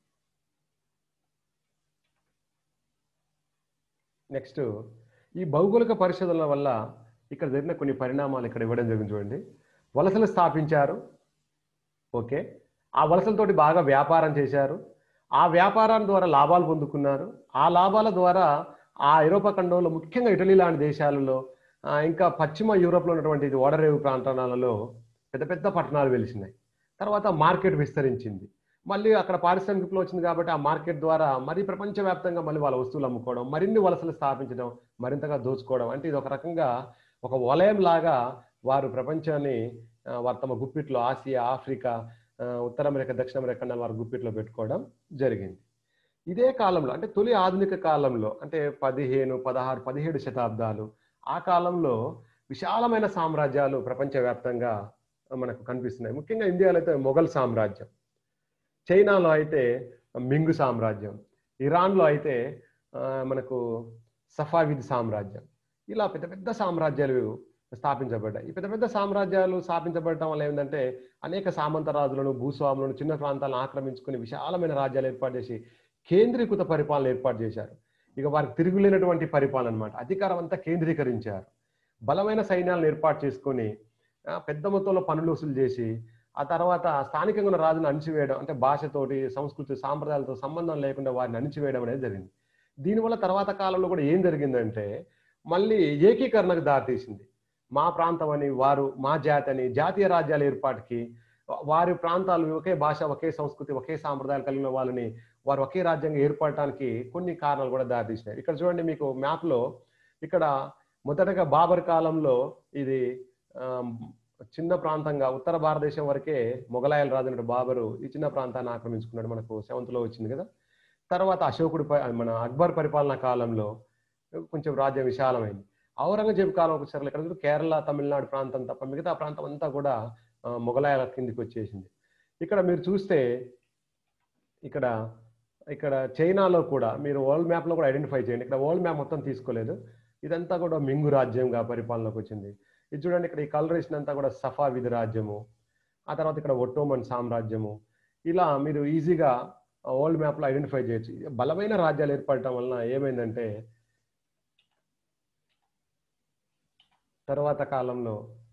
నెక్స్ట్ ఈ భౌగోళిక పరిశోధనల వల్ల ఇక్కడ జరిగిన కొన్ని పరిణామాలు ఇక్కడ ఇవ్వడం జరిగింది చూడండి వలసలు స్థాపించారు ఓకే ఆ వలసలతోటి బాగా వ్యాపారం చేశారు ఆ వ్యాపారం ద్వారా లాభాలు పొందుకున్నారు ఆ లాభాల ద్వారా ఆ ఐరోపా ఖండంలో ముఖ్యంగా ఇటలీ లాంటి దేశాలలో ఆ, ఇంకా పశ్చిమ యూరోప్లో ఉన్నటువంటి ఇది ఓడరేవు ప్రాంతాలలో పెద్ద పెద్ద పట్టణాలు వెలిసినాయి తర్వాత మార్కెట్ విస్తరించింది మళ్ళీ అక్కడ పారిశ్రామిక విప్లవం వచ్చింది కాబట్టి ఆ మార్కెట్ ద్వారా మరి ప్రపంచవ్యాప్తంగా మళ్ళీ వాళ్ళ వస్తువులు అమ్ముకోవడం మరిన్ని వలసలు స్థాపించడం మరింతగా దోచుకోవడం అంటే ఇది ఒక రకంగా ఒక వలయం లాగా వారు ప్రపంచాన్ని ఆ, వారు తమ గుప్పిట్లో ఆసియా ఆఫ్రికా ఆ, ఉత్తర అమెరికా దక్షిణ అమెరికా ఖండాలు వారి గుప్పిట్లో పెట్టుకోవడం జరిగింది ఇదే కాలంలో అంటే తొలి ఆధునిక కాలంలో అంటే పదిహేను పదహారు పదిహేడు శతాబ్దాలు ఆ కాలంలో విశాలమైన సామ్రాజ్యాలు ప్రపంచవ్యాప్తంగా మనకు కనిపిస్తున్నాయి ముఖ్యంగా ఇండియాలో అయితే మొఘల్ సామ్రాజ్యం చైనాలో అయితే మింగు సామ్రాజ్యం ఇరాన్లో అయితే ఆ, మనకు సఫావిద్ సామ్రాజ్యం ఇలా పెద్ద పెద్ద సామ్రాజ్యాలు స్థాపించబడ్డాయి ఈ పెద్ద పెద్ద సామ్రాజ్యాలు స్థాపించబడటం వల్ల ఏంటంటే అనేక సామంత రాజులను భూస్వాములను చిన్న ప్రాంతాలను ఆక్రమించుకుని విశాలమైన రాజ్యాలు ఏర్పాటు చేసి కేంద్రీకృత పరిపాలన ఏర్పాటు చేశారు ఇక వారికి తిరుగులేనటువంటి పరిపాలన అనమాట అధికారం అంతా కేంద్రీకరించారు బలమైన సైన్యాలను ఏర్పాటు చేసుకొని ఆ, పెద్ద మొత్తంలో పనులు వసూలు చేసి ఆ తర్వాత స్థానికంగా ఉన్న రాజును అణిచివేయడం అంటే భాషతోటి సంస్కృతి సాంప్రదాయాలతో సంబంధం లేకుండా వారిని అణిచివేయడం అనేది జరిగింది దీనివల్ల తర్వాత కాలంలో కూడా ఏం జరిగిందంటే మళ్ళీ ఏకీకరణకు దారితీసింది మా ప్రాంతం అని వారు మా జాతి అని జాతీయ రాజ్యాల ఏర్పాటుకి వారి ప్రాంతాలు ఒకే భాష ఒకే సంస్కృతి ఒకే సాంప్రదాయాలు కలిగిన వాళ్ళని వారు ఒకే రాజ్యంగా ఏర్పడటానికి కొన్ని కారణాలు కూడా దారితీసినాయి ఇక్కడ చూడండి మీకు మ్యాప్లో ఇక్కడ మొదటగా బాబర్ కాలంలో ఇది ఆ, చిన్న ప్రాంతంగా ఉత్తర భారతదేశం వరకే మొఘలాయల రాజు బాబరు ఈ చిన్న ప్రాంతాన్ని ఆక్రమించుకున్నాడు మనకు సెవెంత్ లో వచ్చింది కదా తర్వాత అశోకుడి ప- మన అక్బర్ పరిపాలనా కాలంలో కొంచెం రాజ్యం విశాలమైంది ఔరంగజేబు కాలం వచ్చేసరికి ఇక్కడ చూడు కేరళ తమిళనాడు ప్రాంతం తప్ప మిగతా ప్రాంతం అంతా కూడా ఆ, మొఘలాయల కిందికి వచ్చేసింది ఇక్కడ మీరు చూస్తే ఇక్కడ ఇక్కడ చైనాలో కూడా మీరు వరల్డ్ మ్యాప్లో కూడా ఐడెంటిఫై చేయండి ఇక్కడ వరల్డ్ మ్యాప్ మొత్తం తీసుకోలేదు ఇదంతా కూడా మింగు రాజ్యంగా పరిపాలనకు వచ్చింది ఇది చూడండి ఇక్కడ ఈ కలరేషన్ అంతా కూడా సఫావిద్ రాజ్యము ఆ తర్వాత ఇక్కడ ఒట్టోమన్ సామ్రాజ్యము ఇలా మీరు ఈజీగా వరల్డ్ మ్యాప్లో ఐడెంటిఫై చేయొచ్చు బలమైన రాజ్యాలు ఏర్పడటం వలన ఏమైందంటే తర్వాత కాలంలో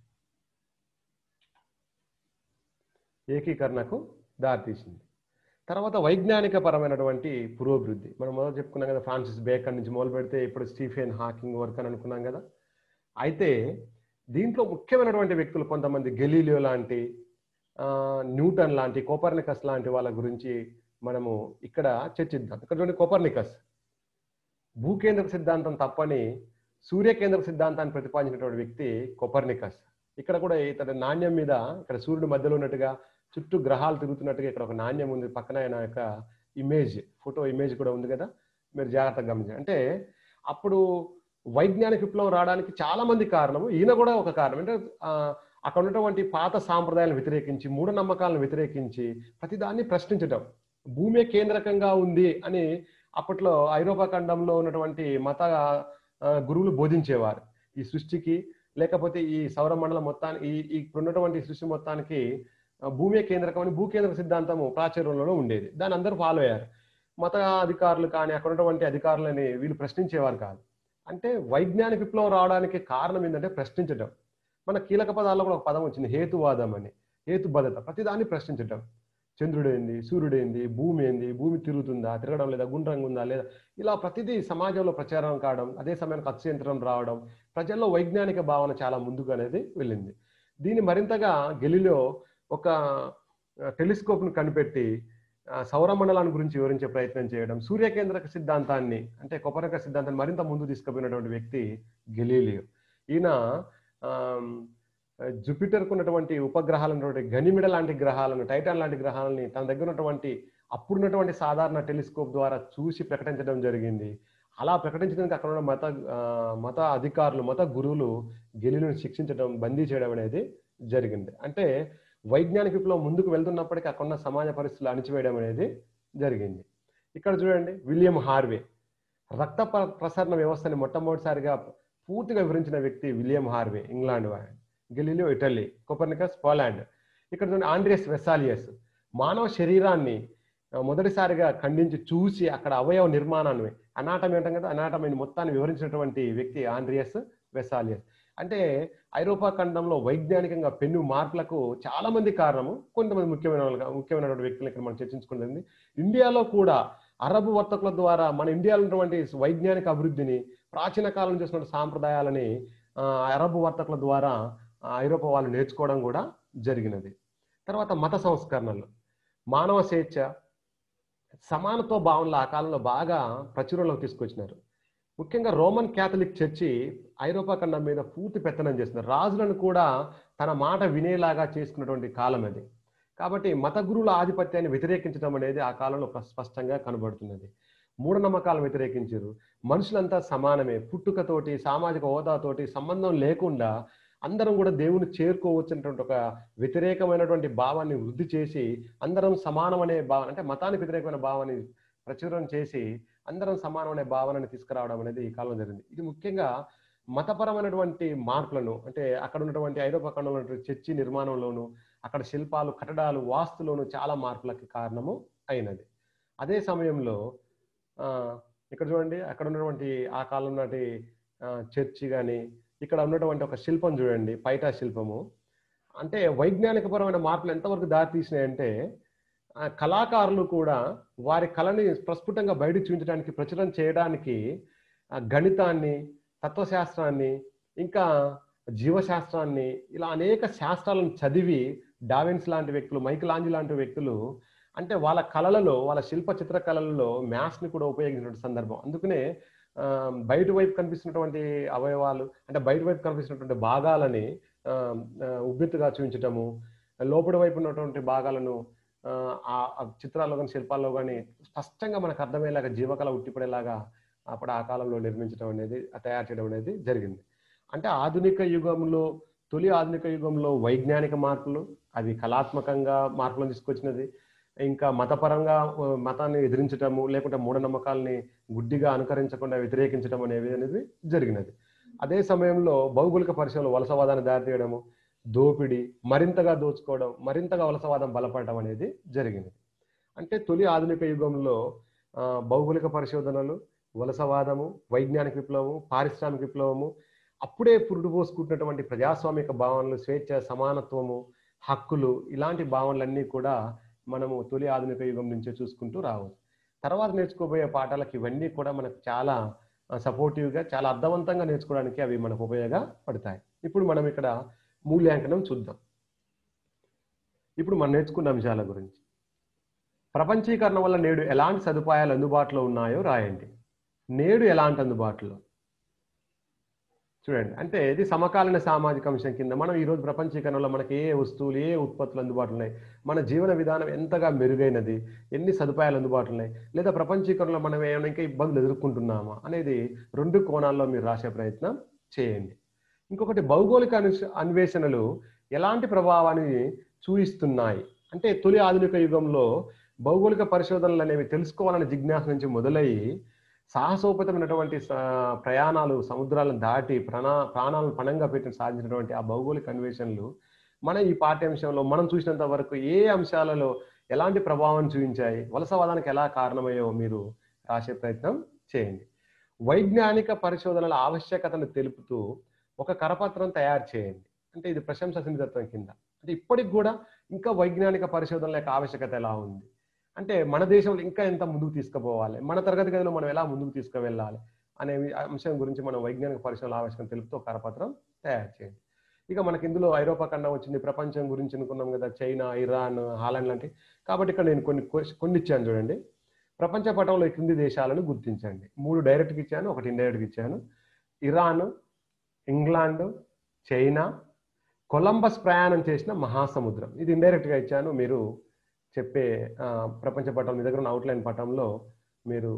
ఏకీకరణకు దారితీసింది తర్వాత వైజ్ఞానిక పరమైనటువంటి పురోభివృద్ధి మనం మొదలు చెప్పుకున్నాం కదా ఫ్రాన్సిస్ బేకన్ నుంచి మొదలు పెడితే ఇప్పుడు స్టీఫెన్ హాకింగ్ వర్క్ అని అనుకున్నాం కదా అయితే దీంట్లో ముఖ్యమైనటువంటి వ్యక్తులు కొంతమంది గెలీలియో లాంటి ఆ, న్యూటన్ లాంటి కోపర్నికస్ లాంటి వాళ్ళ గురించి మనము ఇక్కడ చర్చిద్దాం ఇక్కడ చూడండి కోపర్నికస్ భూకేంద్ర సిద్ధాంతం తప్పని సూర్యకేంద్ర సిద్ధాంతాన్ని ప్రతిపాదించినటువంటి వ్యక్తి కోపర్నికస్ ఇక్కడ కూడా ఇతని నాణ్యం మీద ఇక్కడ సూర్యుడు మధ్యలో ఉన్నట్టుగా చుట్టూ గ్రహాలు తిరుగుతున్నట్టుగా ఇక్కడ ఒక నాణ్యం ఉంది పక్కన ఆయన యొక్క ఇమేజ్ ఫోటో ఇమేజ్ కూడా ఉంది కదా మీరు జాగ్రత్తగా గమనించండి అంటే అప్పుడు వైజ్ఞానిక విప్లవం రావడానికి చాలా మంది కారణము ఈయన కూడా ఒక కారణం అంటే ఆ, అక్కడ ఉన్నటువంటి పాత సాంప్రదాయాలను వ్యతిరేకించి మూఢనమ్మకాలను వ్యతిరేకించి ప్రతిదాన్ని ప్రశ్నించడం భూమే కేంద్రకంగా ఉంది అని అప్పట్లో ఐరోపా ఖండంలో ఉన్నటువంటి మత ఆ, గురువులు బోధించేవారు ఈ సృష్టికి లేకపోతే ఈ సౌర మండలం మొత్తానికి ఈ ఈ ఇప్పుడు ఉన్నటువంటి సృష్టి మొత్తానికి ఆ, భూమే కేంద్రకం అని భూకేంద్ర సిద్ధాంతము ప్రాచుర్యంలో ఉండేది దాన్ని అందరూ ఫాలో అయ్యారు మత అధికారులు కానీ అక్కడ ఉన్నటువంటి అధికారులని వీళ్ళు ప్రశ్నించేవారు కాదు అంటే వైజ్ఞానిక విప్లవం రావడానికి కారణం ఏంటంటే ప్రశ్నించడం మన కీలక పదాల్లో కూడా ఒక పదం వచ్చింది హేతువాదం అని హేతుబద్ధత ప్రతిదాన్ని ప్రశ్నించడం చంద్రుడు ఏంది సూర్యుడు ఏంది భూమి ఏంది భూమి తిరుగుతుందా తిరగడం లేదా గుండ్రంగా ఉందా లేదా ఇలా ప్రతిదీ సమాజంలో ప్రచారం కావడం అదే సమయానికి అత్యంతరం రావడం ప్రజల్లో వైజ్ఞానిక భావన చాలా ముందుకు అనేది వెళ్ళింది దీన్ని మరింతగా గెలిలో ఒక టెలిస్కోప్ ను కనిపెట్టి ఆ, సౌరమండలాన్ని గురించి వివరించే ప్రయత్నం చేయడం సూర్యకేంద్రక సిద్ధాంతాన్ని అంటే కొపరక సిద్ధాంతాన్ని మరింత ముందు తీసుకుపోయినటువంటి వ్యక్తి గెలీలియో ఈయన ఆమ్, జూపిటర్కు ఉన్నటువంటి ఉపగ్రహాలు ఉన్నటువంటి గనిమిడ లాంటి గ్రహాలను టైటాన్ లాంటి గ్రహాలని తన దగ్గర ఉన్నటువంటి అప్పుడున్నటువంటి సాధారణ టెలిస్కోప్ ద్వారా చూసి ప్రకటించడం జరిగింది అలా ప్రకటించడానికి అక్కడ ఉన్న మత ఆ, మత అధికారులు మత గురువులు గెలిలను శిక్షించడం బందీ చేయడం అనేది జరిగింది అంటే వైజ్ఞానిక విప్లవం ముందుకు వెళ్తున్నప్పటికీ అక్కడ ఉన్న సమాజ పరిస్థితులు అణిచివేయడం అనేది జరిగింది ఇక్కడ చూడండి విలియం హార్వే రక్త ప్ర- ప్రసరణ వ్యవస్థని మొట్టమొదటిసారిగా పూర్తిగా వివరించిన వ్యక్తి విలియం హార్వే ఇంగ్లాండ్ వాడు గెలీలియో ఇటలీ కొపర్నికస్ పోలాండ్ ఇక్కడ చూడండి ఆండ్రియస్ వెసాలియస్ మానవ శరీరాన్ని ఆ, మొదటిసారిగా ఖండించి చూసి అక్కడ అవయవ నిర్మాణాన్ని అనాటమీ అంటాం కదా అనాటమీని మొత్తాన్ని వివరించినటువంటి వ్యక్తి ఆండ్రియస్ వెసాలియస్ అంటే ఐరోపా ఖండంలో వైజ్ఞానికంగా పెను మార్పులకు చాలా మంది కారణము కొంతమంది ముఖ్యమైన వాళ్ళుగా- ముఖ్యమైనటువంటి వ్యక్తులు ఇక్కడ మనం చర్చించుకుంటుంది ఇండియాలో కూడా అరబ్ వర్తకుల ద్వారా మన ఇండియాలో ఉన్నటువంటి వైజ్ఞానిక అభివృద్ధిని ప్రాచీన కాలం చేసిన సాంప్రదాయాలని ఆ, అరబ్ వర్తకుల ద్వారా ఆ, ఐరోపా వాళ్ళు నేర్చుకోవడం కూడా జరిగినది తర్వాత మత సంస్కరణలు మానవ స్వేచ్ఛ సమానత్వ భావనలు ఆ కాలంలో బాగా ప్రచురణలోకి తీసుకొచ్చినారు ముఖ్యంగా రోమన్ క్యాథలిక్ చర్చి ఐరోపా ఖండం మీద పూర్తి పెత్తనం చేస్తున్నారు రాజులను కూడా తన మాట వినేలాగా చేసుకున్నటువంటి కాలం అది కాబట్టి మత గురువుల ఆధిపత్యాన్ని వ్యతిరేకించడం అనేది ఆ కాలంలో ప్ర- స్పష్టంగా కనబడుతున్నది మూఢనమ్మకాలను వ్యతిరేకించారు మనుషులంతా సమానమే పుట్టుకతోటి సామాజిక హోదాతోటి సంబంధం లేకుండా అందరం కూడా దేవుని చేరుకోవచ్చినటువంటి ఒక వ్యతిరేకమైనటువంటి భావాన్ని వృద్ధి చేసి అందరం సమానం అనే భావన అంటే మతానికి వ్యతిరేకమైన భావాన్ని ప్రచురణ చేసి అందరం సమానం అనే భావనని తీసుకురావడం అనేది ఈ కాలంలో జరిగింది ఇది ముఖ్యంగా మతపరమైనటువంటి మార్పులను అంటే అక్కడ ఉన్నటువంటి ఐరోపా ఖండంలో ఉన్నటువంటి చర్చి నిర్మాణంలోను అక్కడ శిల్పాలు కట్టడాలు వాస్తులోను చాలా మార్పులకి కారణము అయినది అదే సమయంలో ఆ, ఇక్కడ చూడండి అక్కడ ఉన్నటువంటి ఆ కాలం నాటి ఆ, చర్చి కానీ ఇక్కడ ఉన్నటువంటి ఒక శిల్పం చూడండి పైటా శిల్పము అంటే వైజ్ఞానికపరమైన మార్పులు ఎంతవరకు దారితీసినాయంటే ఆ, కళాకారులు కూడా వారి కళని ప్రస్ఫుటంగా బయట చూపించడానికి ప్రచురం చేయడానికి ఆ, గణితాన్ని తత్వశాస్త్రాన్ని ఇంకా జీవశాస్త్రాన్ని ఇలా అనేక శాస్త్రాలను చదివి డావిన్స్ లాంటి వ్యక్తులు మైకిలాంజి లాంటి వ్యక్తులు అంటే వాళ్ళ కళలలో వాళ్ళ శిల్ప చిత్ర కళలలో మ్యాథ్స్ ని కూడా ఉపయోగించినటువంటి సందర్భం అందుకనే ఆ, బయట వైపు కనిపిస్తున్నటువంటి అవయవాలు అంటే బయట వైపు కనిపిస్తున్నటువంటి భాగాలని ఆ, ఆ, ఉబ్బెత్తుగా చూపించటము లోపల వైపు ఉన్నటువంటి భాగాలను ఆ, ఆ ఆ చిత్రాల్లో కానీ శిల్పాల్లో కానీ స్పష్టంగా మనకు అర్థమయ్యేలాగా జీవకళ ఉట్టిపడేలాగా అప్పుడు ఆ కాలంలో నిర్మించడం అనేది తయారు చేయడం అనేది జరిగింది అంటే ఆధునిక యుగంలో తొలి ఆధునిక యుగంలో వైజ్ఞానిక మార్పులు అవి కళాత్మకంగా మార్పులను తీసుకొచ్చినది ఇంకా మతపరంగా ఆ, మతాన్ని ఎదిరించటము లేకుంటే మూఢనమ్మకాలని గుడ్డిగా అనుకరించకుండా వ్యతిరేకించడం అనేవి అనేది జరిగినది అదే సమయంలో భౌగోళిక పరిశ్రమలు వలసవాదాన్ని దారితీయడము దోపిడీ మరింతగా దోచుకోవడం మరింతగా వలసవాదం బలపడడం అనేది జరిగింది అంటే తొలి ఆధునిక యుగంలో ఆ, భౌగోళిక పరిశోధనలు వలసవాదము వైజ్ఞానిక విప్లవము పారిశ్రామిక విప్లవము అప్పుడే పురుడు పోసుకుంటున్నటువంటి ప్రజాస్వామిక భావనలు స్వేచ్ఛ సమానత్వము హక్కులు ఇలాంటి భావనలన్నీ కూడా మనము తొలి ఆధునిక యుగం నుంచే చూసుకుంటూ రావచ్చు తర్వాత నేర్చుకోబోయే పాఠాలకు ఇవన్నీ కూడా మనకు చాలా సపోర్టివ్గా చాలా అర్థవంతంగా నేర్చుకోవడానికి అవి మనకు ఉపయోగపడతాయి ఇప్పుడు మనం ఇక్కడ మూల్యాంకనం చూద్దాం ఇప్పుడు మనం నేర్చుకున్న అంశాల గురించి ప్రపంచీకరణ వల్ల నేడు ఎలాంటి సదుపాయాలు అందుబాటులో ఉన్నాయో రాయండి నేడు ఎలాంటి అందుబాటులో చూడండి అంటే ఇది సమకాలీన సామాజిక అంశం కింద మనం ఈరోజు ప్రపంచీకరణలో మనకి ఏ వస్తువులు ఏ ఉత్పత్తులు అందుబాటులో ఉన్నాయి మన జీవన విధానం ఎంతగా మెరుగైనది ఎన్ని సదుపాయాలు అందుబాటులో ఉన్నాయి లేదా ప్రపంచీకరణలో మనం ఏమైనా ఇంకా ఇబ్బందులు ఎదుర్కొంటున్నామా అనేది రెండు కోణాల్లో మీరు రాసే ప్రయత్నం చేయండి ఇంకొకటి భౌగోళిక అను అన్వేషణలు ఎలాంటి ప్రభావాన్ని చూయిస్తున్నాయి అంటే తొలి ఆధునిక యుగంలో భౌగోళిక పరిశోధనలు అనేవి తెలుసుకోవాలనే జిజ్ఞాస నుంచి మొదలయ్యి సాహసోపేతమైనటువంటి స- ప్రయాణాలు సముద్రాలను దాటి ప్రాణ ప్రాణాలను పణంగా పెట్టి సాధించినటువంటి ఆ భౌగోళిక అన్వేషణలు మన ఈ పాఠ్యాంశంలో మనం చూసినంత వరకు ఏ అంశాలలో ఎలాంటి ప్రభావం చూపించాయి వలసవాదానికి ఎలా కారణమయ్యో మీరు రాసే ప్రయత్నం చేయండి వైజ్ఞానిక పరిశోధనల ఆవశ్యకతను తెలుపుతూ ఒక కరపత్రం తయారు చేయండి అంటే ఇది ప్రశంస సున్నితత్వం కింద అంటే ఇప్పటికి కూడా ఇంకా వైజ్ఞానిక పరిశోధనల యొక్క ఆవశ్యకత ఎలా ఉంది అంటే మన దేశంలో ఇంకా ఎంత ముందుకు తీసుకుపోవాలి మన తరగతి గదిలో మనం ఎలా ముందుకు తీసుకువెళ్ళాలి అనే వి- అంశం గురించి మనం వైజ్ఞానిక పరిశోధనల ఆవశ్యకత తెలుపుతూ ఒక కరపత్రం తయారు చేయండి ఇక మనకి ఇందులో ఐరోపా ఖండం వచ్చింది ప్రపంచం గురించి అనుకున్నాం కదా చైనా ఇరాన్ హాలాండ్ లాంటి కాబట్టి ఇక్కడ నేను కొన్ని క్వశ్చ- కొన్ని ఇచ్చాను చూడండి ప్రపంచ పటంలో ఈ క్రింది దేశాలను గుర్తించండి మూడు డైరెక్ట్గా ఇచ్చాను ఒకటి ఇండైరెక్ట్గా ఇచ్చాను ఇరాన్ ఇంగ్లాండ్ చైనా కొలంబస్ ప్రయాణం చేసిన మహాసముద్రం ఇది ఇండైరెక్ట్గా ఇచ్చాను మీరు చెప్పే ఆ, ప్రపంచ పటం మీ దగ్గర ఉన్న అవుట్లైన్ పటంలో మీరు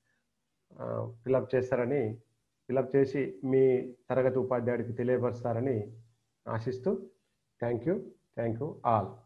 ఫిలప్ చేస్తారని ఫిలప్ చేసి మీ తరగతి ఉపాధ్యాయుడికి తెలియపరుస్తారని ఆశిస్తూ thank you thank you all